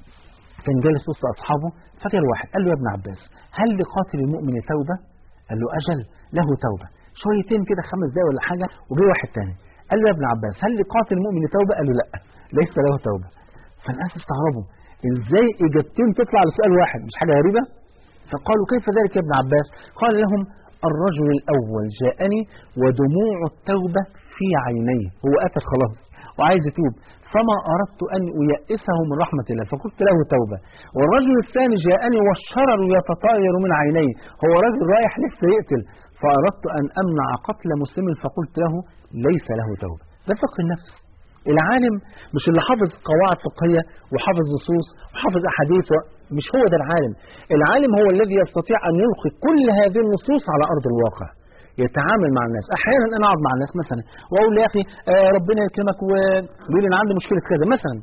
كان جالس وسط اصحابه فجاء واحد قال له يا ابن عباس هل لقاتل المؤمن توبه قال له اجل له توبه شويتين كده خمس دقايق ولا حاجه وجه واحد تاني قال له يا ابن عباس هل لقاتل المؤمن توبه قال له لا ليس له توبه فالناس استغربوا ازاي اجابتين تطلع لسؤال واحد مش حاجه غريبه فقالوا كيف ذلك يا ابن عباس قال لهم الرجل الأول جاءني ودموع التوبة في عينيه هو قتل خلاص وعايز يتوب فما أردت أن أيئسه من رحمة الله فقلت له توبة والرجل الثاني جاءني والشرر يتطاير من عينيه هو رجل رايح لسه يقتل فأردت أن أمنع قتل مسلم فقلت له ليس له توبة ده فقه النفس العالم مش اللي حافظ قواعد فقهية وحافظ نصوص وحافظ أحاديث و... مش هو ده العالم العالم هو الذي يستطيع أن يلقي كل هذه النصوص على أرض الواقع يتعامل مع الناس احيانا انا اقعد مع الناس مثلا واقول له يا اخي آه ربنا يكرمك ويقول لي انا عندي مشكله كذا مثلا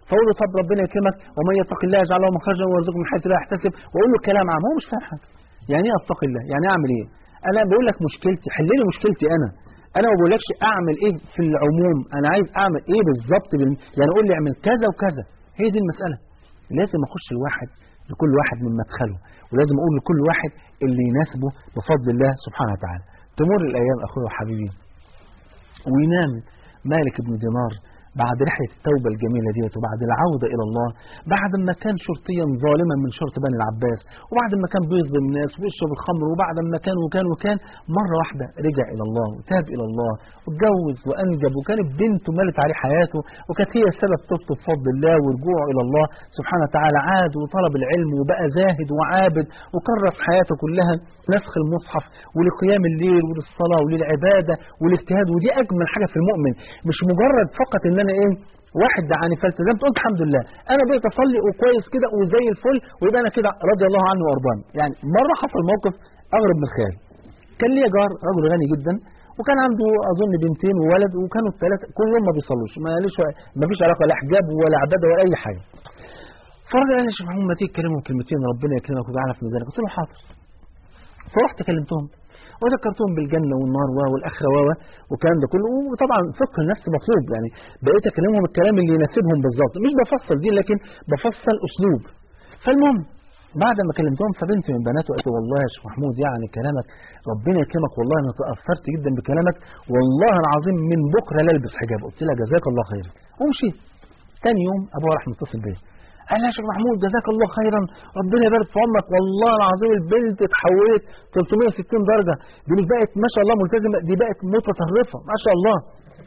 فاقول له طب ربنا يكرمك ومن يتق الله يجعل له مخرجا ويرزقه من حيث لا يحتسب واقول له كلام عام هو مش فاهم حاجه يعني ايه اتقي الله يعني اعمل ايه انا بقول لك مشكلتي حل لي مشكلتي انا انا ما بقولكش اعمل ايه في العموم انا عايز اعمل ايه بالظبط بال... يعني قول لي اعمل كذا وكذا هي دي المساله لازم اخش الواحد لكل واحد من مدخله ولازم اقول لكل واحد اللي يناسبه بفضل الله سبحانه وتعالى تمر الايام اخويا وحبيبي وينام مالك بن دينار بعد رحلة التوبة الجميلة ديت وبعد العودة إلى الله بعد ما كان شرطيا ظالما من شرط بني العباس وبعد ما كان بيظلم الناس وبيشرب الخمر وبعد ما كان وكان وكان مرة واحدة رجع إلى الله وتاب إلى الله واتجوز وأنجب وكانت بنته ملت عليه حياته وكانت هي سبب توبته بفضل الله ورجوعه إلى الله سبحانه وتعالى عاد وطلب العلم وبقى زاهد وعابد وكرس حياته كلها نسخ المصحف ولقيام الليل وللصلاة وللعبادة والاجتهاد ودي أجمل حاجة في المؤمن مش مجرد فقط إن أنا إيه واحد دعاني فالتزمت قلت الحمد لله انا بقيت اصلي وكويس كده وزي الفل ويبقى انا كده رضي الله عنه وارضاني يعني مره حصل موقف اغرب من الخيال كان ليا جار رجل غني جدا وكان عنده اظن بنتين وولد وكانوا الثلاثه كلهم ما بيصلوش ما ليش ما فيش علاقه لا حجاب ولا عباده ولا اي حاجه فالراجل قال لي يا شيخ محمود ما تيجي تكلمهم كلمتين ربنا يكرمك ويجعلنا في ميزانك قلت له حاضر فرحت كلمتهم وذكرتهم بالجنة والنار و والآخرة و والكلام ده كله وطبعا فقه النفس مطلوب يعني بقيت أكلمهم الكلام اللي يناسبهم بالظبط مش بفصل دي لكن بفصل أسلوب فالمهم بعد ما كلمتهم فبنت من بناته قالت والله يا شيخ محمود يعني كلامك ربنا يكرمك والله انا تاثرت جدا بكلامك والله العظيم من بكره لا البس حجاب قلت لها جزاك الله خيرا ومشيت تاني يوم ابوها راح متصل بيا قال لي يا شيخ محمود جزاك الله خيرا ربنا يبارك في عمرك والله العظيم البنت اتحولت 360 درجه دي مش بقت ما شاء الله ملتزمه دي بقت متطرفه ما شاء الله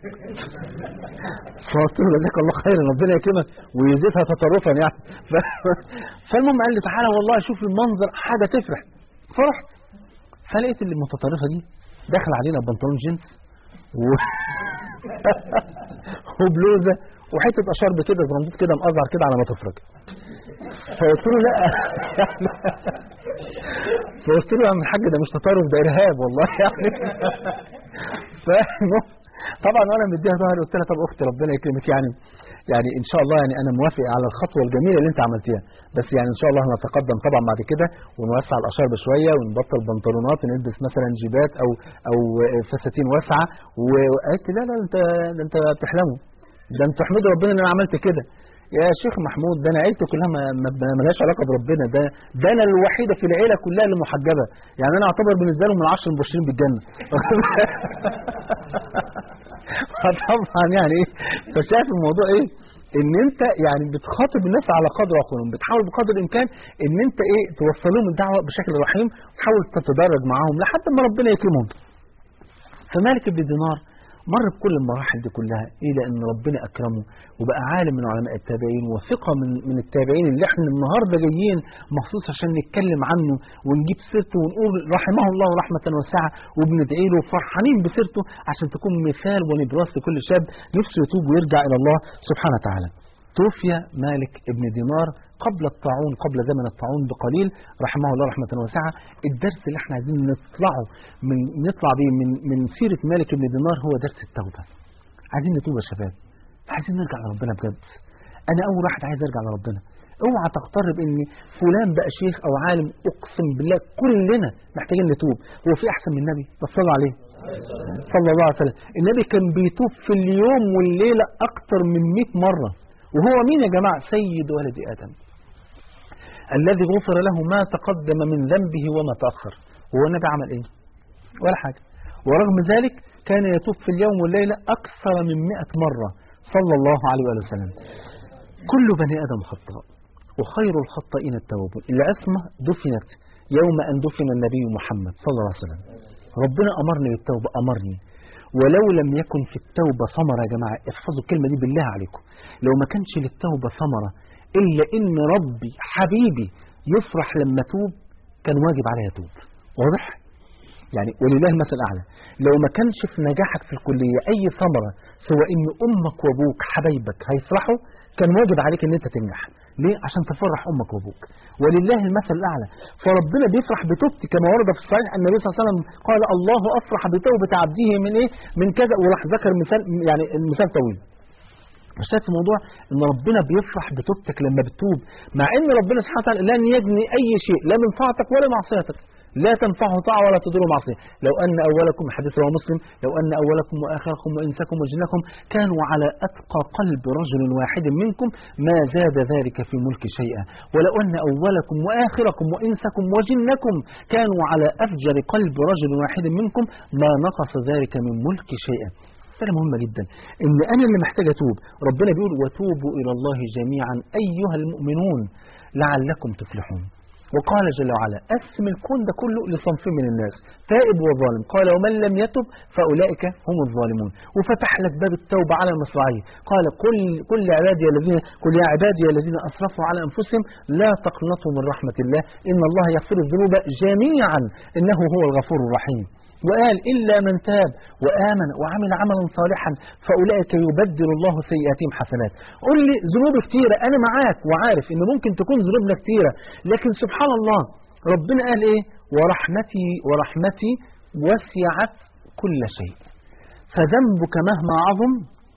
فقلت له جزاك الله خيرا ربنا يكرمك ويزيدها تطرفا يعني ف... فالمهم قال لي تعالى والله شوف المنظر حاجه تفرح فرحت فلقيت اللي المتطرفه دي داخل علينا بنطلون جينز و... وبلوزه وحته اشرب كده زرنبوط كده مقزعر كده على ما تفرج فقلت له لا فقلت له يا عم الحاج ده مش تطرف ده ارهاب والله يعني فالمهم طبعا وانا مديها ظهري قلت لها طب اختي ربنا يكرمك يعني يعني ان شاء الله يعني انا موافق على الخطوه الجميله اللي انت عملتيها بس يعني ان شاء الله هنتقدم طبعا بعد كده ونوسع الاشارب شويه ونبطل بنطلونات ونلبس مثلا جيبات او او فساتين واسعه وقالت لي لا لا انت ده انت بتحلموا ده انت تحمدوا ربنا ان انا عملت كده يا شيخ محمود ده انا عيلتي كلها ما ما مالهاش علاقه بربنا ده ده انا الوحيده في العيله كلها اللي محجبه يعني انا اعتبر بالنسبه لهم من العشر المبشرين بالجنه طبعا يعني ايه فشايف الموضوع ايه ان انت يعني بتخاطب الناس على قدر عقولهم بتحاول بقدر الامكان ان انت ايه توصل لهم الدعوه بشكل رحيم وتحاول تتدرج معاهم لحد ما ربنا يكرمهم فمالك بن دينار مر بكل المراحل دي كلها الى ان ربنا اكرمه وبقى عالم من علماء التابعين وثقه من من التابعين اللي احنا النهارده جايين مخصوص عشان نتكلم عنه ونجيب سيرته ونقول رحمه الله رحمه واسعه وبندعي له وفرحانين بسيرته عشان تكون مثال ونبراس لكل شاب نفسه يتوب ويرجع الى الله سبحانه وتعالى. توفي مالك ابن دينار قبل الطاعون قبل زمن الطاعون بقليل رحمه الله رحمة واسعة الدرس اللي احنا عايزين نطلعه من نطلع بيه من من سيرة مالك ابن دينار هو درس التوبة عايزين نتوب يا شباب عايزين نرجع لربنا بجد انا اول واحد عايز ارجع لربنا اوعى تقترب ان فلان بقى شيخ او عالم اقسم بالله كلنا محتاجين نتوب هو في احسن من النبي صلى عليه صلى الله عليه وسلم النبي كان بيتوب في اليوم والليلة اكتر من 100 مرة وهو مين يا جماعة سيد ولد آدم الذي غفر له ما تقدم من ذنبه وما تأخر وهو النبي عمل ايه ولا حاجة ورغم ذلك كان يتوب في اليوم والليلة أكثر من مئة مرة صلى الله عليه وآله وسلم كل بني آدم خطاء وخير الخطائين التوابون العصمة دفنت يوم أن دفن النبي محمد صلى الله عليه وسلم ربنا أمرني بالتوبة أمرني ولو لم يكن في التوبة ثمرة يا جماعة احفظوا الكلمة دي بالله عليكم لو ما كانش للتوبة ثمرة إلا إن ربي حبيبي يفرح لما توب كان واجب عليها توب واضح؟ يعني ولله المثل الأعلى لو ما كانش في نجاحك في الكلية أي ثمرة سوى إن أمك وأبوك حبايبك هيفرحوا كان واجب عليك إن أنت تنجح ليه؟ عشان تفرح أمك وأبوك ولله المثل الأعلى فربنا بيفرح بتوبتي كما ورد في الصحيح أن النبي صلى الله عليه وسلم قال الله أفرح بتوبة عبده من إيه؟ من كذا وراح ذكر مثال يعني المثال طويل فالشاهد في الموضوع ان ربنا بيفرح بتوبتك لما بتتوب مع ان ربنا سبحانه وتعالى لن يجني اي شيء لا من طاعتك ولا معصيتك لا تنفعه طاعة ولا تضر معصية لو أن أولكم حديث رواه مسلم لو أن أولكم وآخركم وإنسكم وجنكم كانوا على أتقى قلب رجل واحد منكم ما زاد ذلك في ملك شيئا ولو أن أولكم وآخركم وإنسكم وجنكم كانوا على أفجر قلب رجل واحد منكم ما نقص ذلك من ملك شيئا مسألة مهمة جدا إن أنا اللي محتاج أتوب ربنا بيقول وتوبوا إلى الله جميعا أيها المؤمنون لعلكم تفلحون وقال جل وعلا أسم الكون ده كله لصنف من الناس تائب وظالم قال ومن لم يتب فأولئك هم الظالمون وفتح لك باب التوبة على المصراعية قال كل كل عبادي الذين كل يا عبادي الذين أسرفوا على أنفسهم لا تقنطوا من رحمة الله إن الله يغفر الذنوب جميعا إنه هو الغفور الرحيم وقال إلا من تاب وآمن وعمل عملا صالحا فأولئك يبدل الله سيئاتهم حسنات قل لي ذنوب كتيرة أنا معاك وعارف إن ممكن تكون ذنوبنا كتيرة لكن سبحان الله ربنا قال إيه ورحمتي ورحمتي وسعت كل شيء فذنبك مهما عظم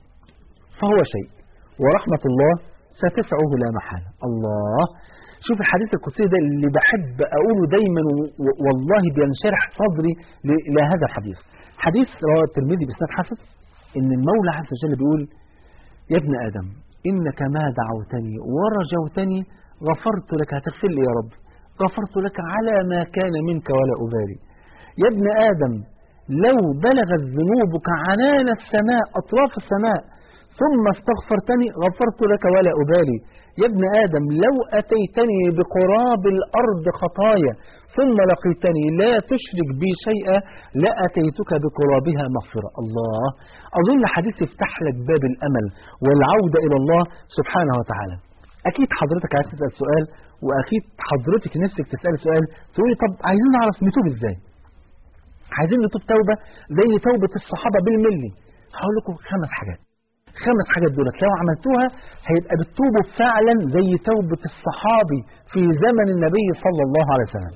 فهو شيء ورحمة الله ستسعه لا محالة الله شوف الحديث القدسي ده اللي بحب أقوله دايما و- والله بينشرح صدري ل- لهذا الحديث حديث رواه الترمذي بإسناد حسن إن المولى عز وجل بيقول يا ابن آدم إنك ما دعوتني ورجوتني غفرت لك هتغفر لي يا رب غفرت لك على ما كان منك ولا أبالي يا ابن آدم لو بلغت ذنوبك عنان السماء أطراف السماء ثم استغفرتني غفرت لك ولا أبالي يا ابن آدم لو أتيتني بقراب الأرض خطايا ثم لقيتني لا تشرك بي شيئا لأتيتك بقرابها مغفرة الله أظن حديث يفتح لك باب الأمل والعودة إلى الله سبحانه وتعالى أكيد حضرتك عايز تسأل سؤال وأكيد حضرتك نفسك تسأل سؤال تقولي طب عايزين نعرف نتوب إزاي عايزين نتوب توبة زي توبة الصحابة بالملي هقول لكم خمس حاجات خمس حاجات دولت لو عملتوها هيبقى بتتوبوا فعلا زي توبة الصحابي في زمن النبي صلى الله عليه وسلم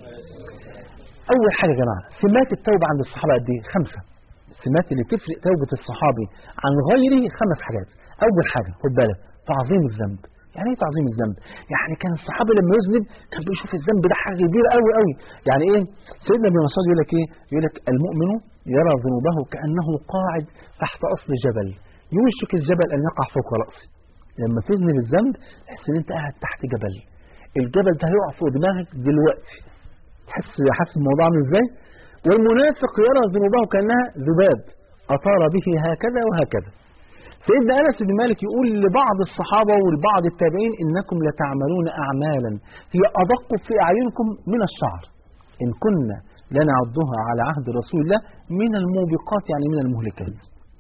أول حاجة يا جماعة سمات التوبة عند الصحابة قد إيه؟ خمسة السمات اللي تفرق توبة الصحابي عن غيره خمس حاجات أول حاجة خد بالك تعظيم الذنب يعني ايه تعظيم الذنب يعني كان الصحابي لما يذنب كان بيشوف الذنب ده حاجه كبيره قوي قوي يعني ايه سيدنا ابن مسعود يقول لك ايه يقول لك المؤمن يرى ذنوبه كانه قاعد تحت اصل جبل يوشك الجبل ان يقع فوق راسه لما تذنب الذنب تحس ان انت قاعد تحت جبل الجبل ده هيقع فوق دماغك دلوقتي تحس حاسس الموضوع عامل ازاي والمنافق يرى ذنوبه كانها ذباب اطار به هكذا وهكذا سيدنا انس بن مالك يقول لبعض الصحابه ولبعض التابعين انكم لتعملون اعمالا هي ادق في اعينكم من الشعر ان كنا لنعدها على عهد رسول الله من الموبقات يعني من المهلكات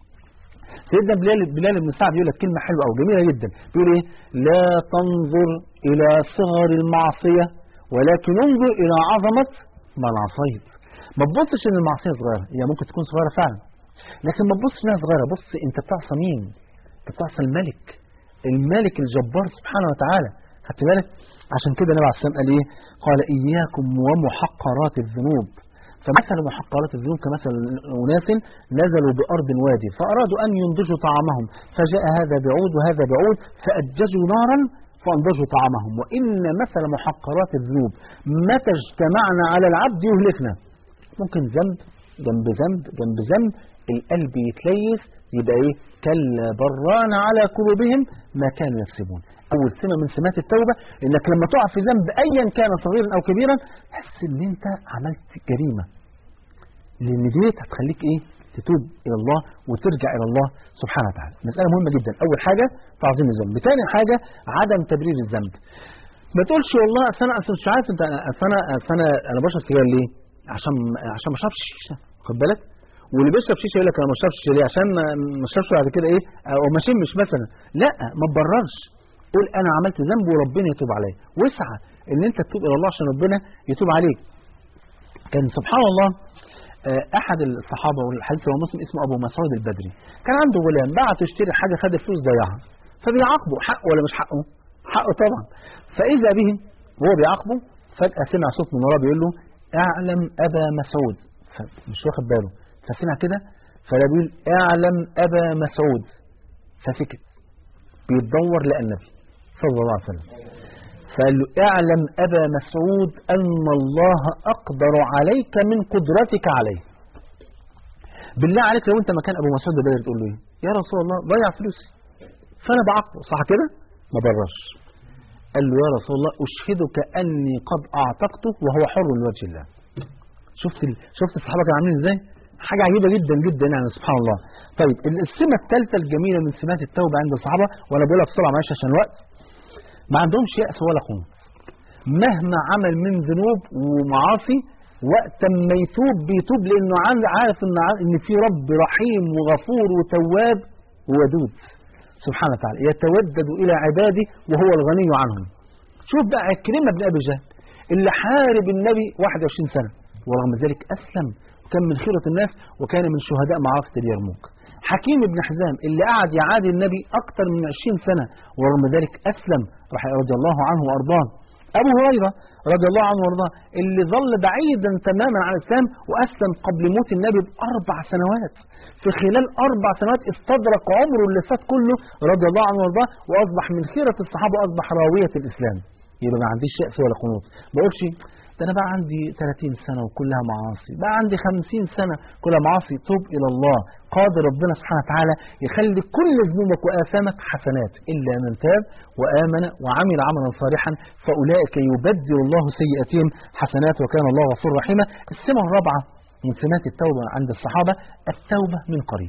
سيدنا بلال بلال بن سعد يقول لك كلمه حلوه او جميله جدا بيقول ايه لا تنظر الى صغر المعصيه ولكن انظر الى عظمه من عصيت ما تبصش ان المعصيه صغيره هي ممكن تكون صغيره فعلا لكن ما تبصش انها صغيره بص انت بتعصى مين انت بتعصى الملك الملك الجبار سبحانه وتعالى خدت بالك عشان كده النبي عليه الصلاه والسلام قال ايه قال اياكم ومحقرات الذنوب فمثل محقرات الذنوب كمثل أناس نزلوا بأرض وادي فأرادوا أن ينضجوا طعامهم فجاء هذا بعود وهذا بعود فأججوا نارا فأنضجوا طعامهم وإن مثل محقرات الذنوب متى اجتمعنا على العبد يهلكنا ممكن ذنب جنب ذنب جنب ذنب القلب يتليس يبقى ايه كلا بران على قلوبهم ما كانوا يكسبون اول سمه من سمات التوبه انك لما تقع في ذنب ايا كان صغيرا او كبيرا تحس ان انت عملت جريمه لان ديت هتخليك ايه تتوب الى الله وترجع الى الله سبحانه وتعالى مساله مهمه جدا اول حاجه تعظيم الذنب ثاني حاجه عدم تبرير الذنب ما تقولش والله اصل انا اصل مش عارف انت اصل انا اصل انا انا بشرب سجاير ليه عشان عشان ما اشربش شيشه خد بالك واللي بيشرب شيشه يقول لك انا ما اشربش ليه عشان ما ما اشربش بعد كده ايه او ما اشمش مثلا لا ما تبررش قول انا عملت ذنب وربنا يتوب عليا واسعى ان انت تتوب الى الله عشان ربنا يتوب عليك كان سبحان الله آه، احد الصحابه والحديث هو مسلم اسمه ابو مسعود البدري كان عنده غلام بعت يشتري حاجه خد الفلوس ضيعها فبيعاقبه حقه ولا مش حقه حقه طبعا فاذا به وهو بيعاقبه فجاه سمع صوت من وراه بيقول له اعلم ابا مسعود مش واخد باله فسمع كده فلا بيقول اعلم ابا مسعود فسكت بيتدور لقى النبي صلى الله عليه وسلم فقال له اعلم أبا مسعود أن الله أقدر عليك من قدرتك عليه بالله عليك لو انت مكان ابو مسعود بدر تقول له ايه يا رسول الله ضيع فلوسي فانا بعاقبه صح كده ما برش قال له يا رسول الله اشهدك اني قد اعتقته وهو حر لوجه الله شفت ال... شفت الصحابه كانوا عاملين ازاي حاجه عجيبه جدا جدا يعني سبحان الله طيب السمه الثالثه الجميله من سمات التوبه عند الصحابه وانا بقولها بسرعه معلش عشان الوقت ما عندهمش يأس ولا قنوط مهما عمل من ذنوب ومعاصي وقت ما يتوب بيتوب لانه عارف ان ان في رب رحيم وغفور وتواب وودود سبحانه وتعالى يتودد الى عباده وهو الغني عنهم شوف بقى عكرمه بن ابي جهل اللي حارب النبي 21 سنه ورغم ذلك اسلم وكان من خيره الناس وكان من شهداء معركه اليرموك حكيم بن حزام اللي قعد يعادي النبي اكثر من 20 سنه ورغم ذلك اسلم رضي الله عنه وارضاه أبو هريرة رضي الله عنه وارضاه اللي ظل بعيدا تماما عن الإسلام وأسلم قبل موت النبي بأربع سنوات في خلال أربع سنوات استدرك عمره اللي فات كله رضي الله عنه وارضاه وأصبح من خيرة الصحابة وأصبح راوية الإسلام يبقى ما عنديش يأس ولا قنوط ما بقولش ده أنا بقى عندي 30 سنة وكلها معاصي بقى عندي 50 سنة كلها معاصي توب إلى الله قادر ربنا سبحانه وتعالى يخلي كل ذنوبك وآثامك حسنات إلا من تاب وآمن وعمل عملا صالحا فأولئك يبدل الله سيئاتهم حسنات وكان الله غفور رحيما السمة الرابعة من سمات التوبة عند الصحابة التوبة من قريب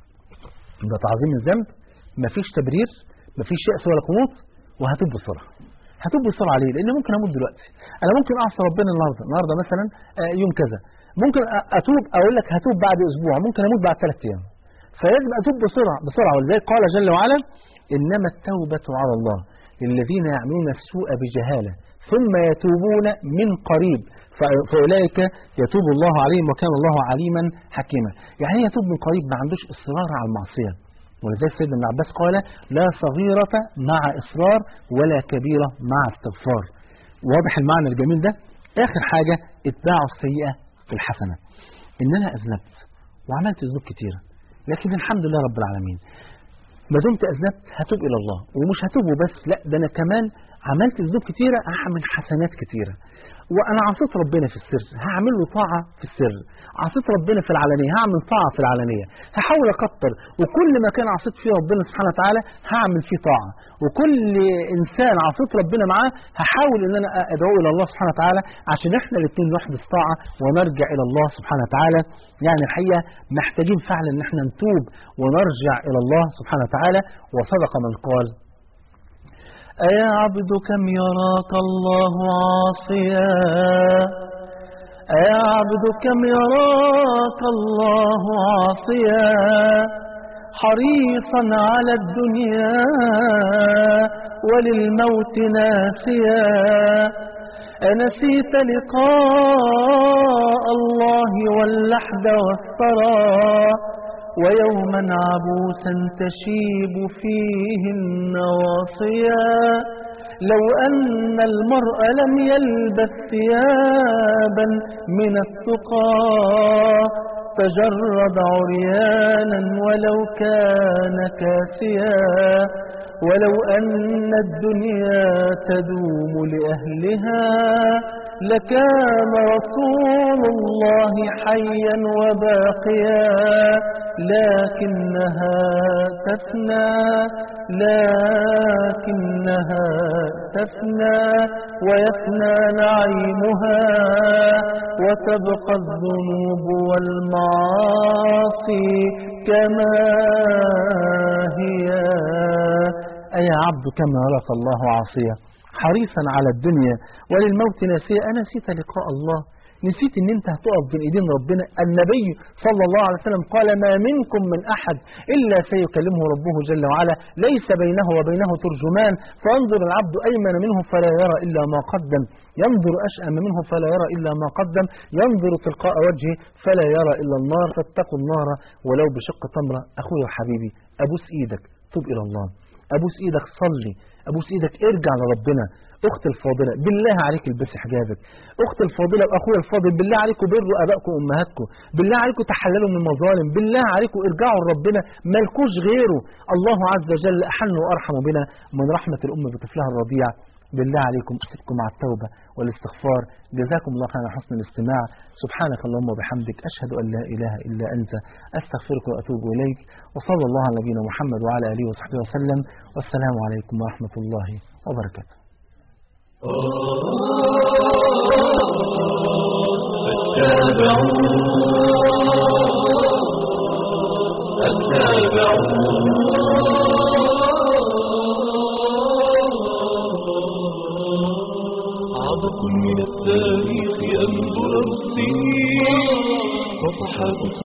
ده تعظيم الذنب مفيش تبرير مفيش يأس ولا قنوط وهتوب بسرعة هتوب بسرعة ليه؟ لأن ممكن أموت دلوقتي أنا ممكن أعصى ربنا النهاردة النهاردة مثلا يوم كذا ممكن أتوب أقول لك هتوب بعد أسبوع ممكن أموت بعد ثلاث أيام فلازم أتوب بسرعة بسرعة ولذلك قال جل وعلا إنما التوبة على الله للذين يعملون السوء بجهالة ثم يتوبون من قريب فأولئك يتوب الله عليهم وكان الله عليما حكيما يعني يتوب من قريب ما عندوش إصرار على المعصية ولذلك سيدنا ابن عباس قال لا صغيرة مع إصرار ولا كبيرة مع استغفار واضح المعنى الجميل ده آخر حاجة اتباع السيئة في الحسنة إن أنا أذنبت وعملت ذنوب كتيرة لكن الحمد لله رب العالمين ما دمت أذنبت هتوب إلى الله ومش هتوب بس لا ده أنا كمان عملت ذنوب كتيرة هعمل حسنات كتيرة وأنا عصيت ربنا في السر هعمل له طاعة في السر عصيت ربنا في العلانية هعمل طاعة في العلانية هحاول أكتر وكل ما كان عصيت فيه ربنا سبحانه وتعالى هعمل فيه طاعة وكل إنسان عصيت ربنا معاه هحاول إن أنا أدعو إلى الله سبحانه وتعالى عشان إحنا الاثنين نحدث طاعة ونرجع إلى الله سبحانه وتعالى يعني الحقيقة محتاجين فعلا إن إحنا نتوب ونرجع إلى الله سبحانه وتعالى وصدق من قال أيا عبد كم يراك الله عاصيا أيا عبد كم يراك الله عاصيا حريصا على الدنيا وللموت ناسيا أنسيت لقاء الله واللحد والثرى ويوما عبوسا تشيب فيه النواصيا لو أن المرء لم يلبس ثيابا من التقى تجرد عريانا ولو كان كاسيا ولو أن الدنيا تدوم لأهلها لكان رسول الله حيا وباقيا لكنها تفنى لكنها تفنى ويفنى نعيمها وتبقى الذنوب والمعاصي كما هي أيا عبد كما يراك الله عاصيا حريصا على الدنيا وللموت ناسيا أنا نسيت لقاء الله نسيت ان انت هتقف بين ايدين ربنا النبي صلى الله عليه وسلم قال ما منكم من احد الا سيكلمه ربه جل وعلا ليس بينه وبينه ترجمان فانظر العبد ايمن منه فلا يرى الا ما قدم ينظر اشأم منه فلا يرى الا ما قدم ينظر تلقاء وجهه فلا يرى الا النار فاتقوا النار ولو بشق تمره اخويا وحبيبي ابوس ايدك توب الى الله ابوس ايدك صلي ابوس ايدك ارجع لربنا اختي الفاضله بالله عليك البسي حجابك اختي الفاضله واخويا الفاضل بالله عليكم بروا ابائكم وامهاتكم بالله عليكم تحللوا من المظالم بالله عليكم ارجعوا لربنا مالكوش غيره الله عز وجل احن وارحم بنا من رحمه الام بطفلها الرضيع بالله عليكم أسيبكم مع التوبة والاستغفار جزاكم الله خيرا حسن الاستماع سبحانك اللهم وبحمدك أشهد أن لا إله إلا أنت أستغفرك وأتوب إليك وصلى الله على نبينا محمد وعلى آله وصحبه وسلم والسلام عليكم ورحمة الله وبركاته عبق من التاريخ أنظر السنين صفحات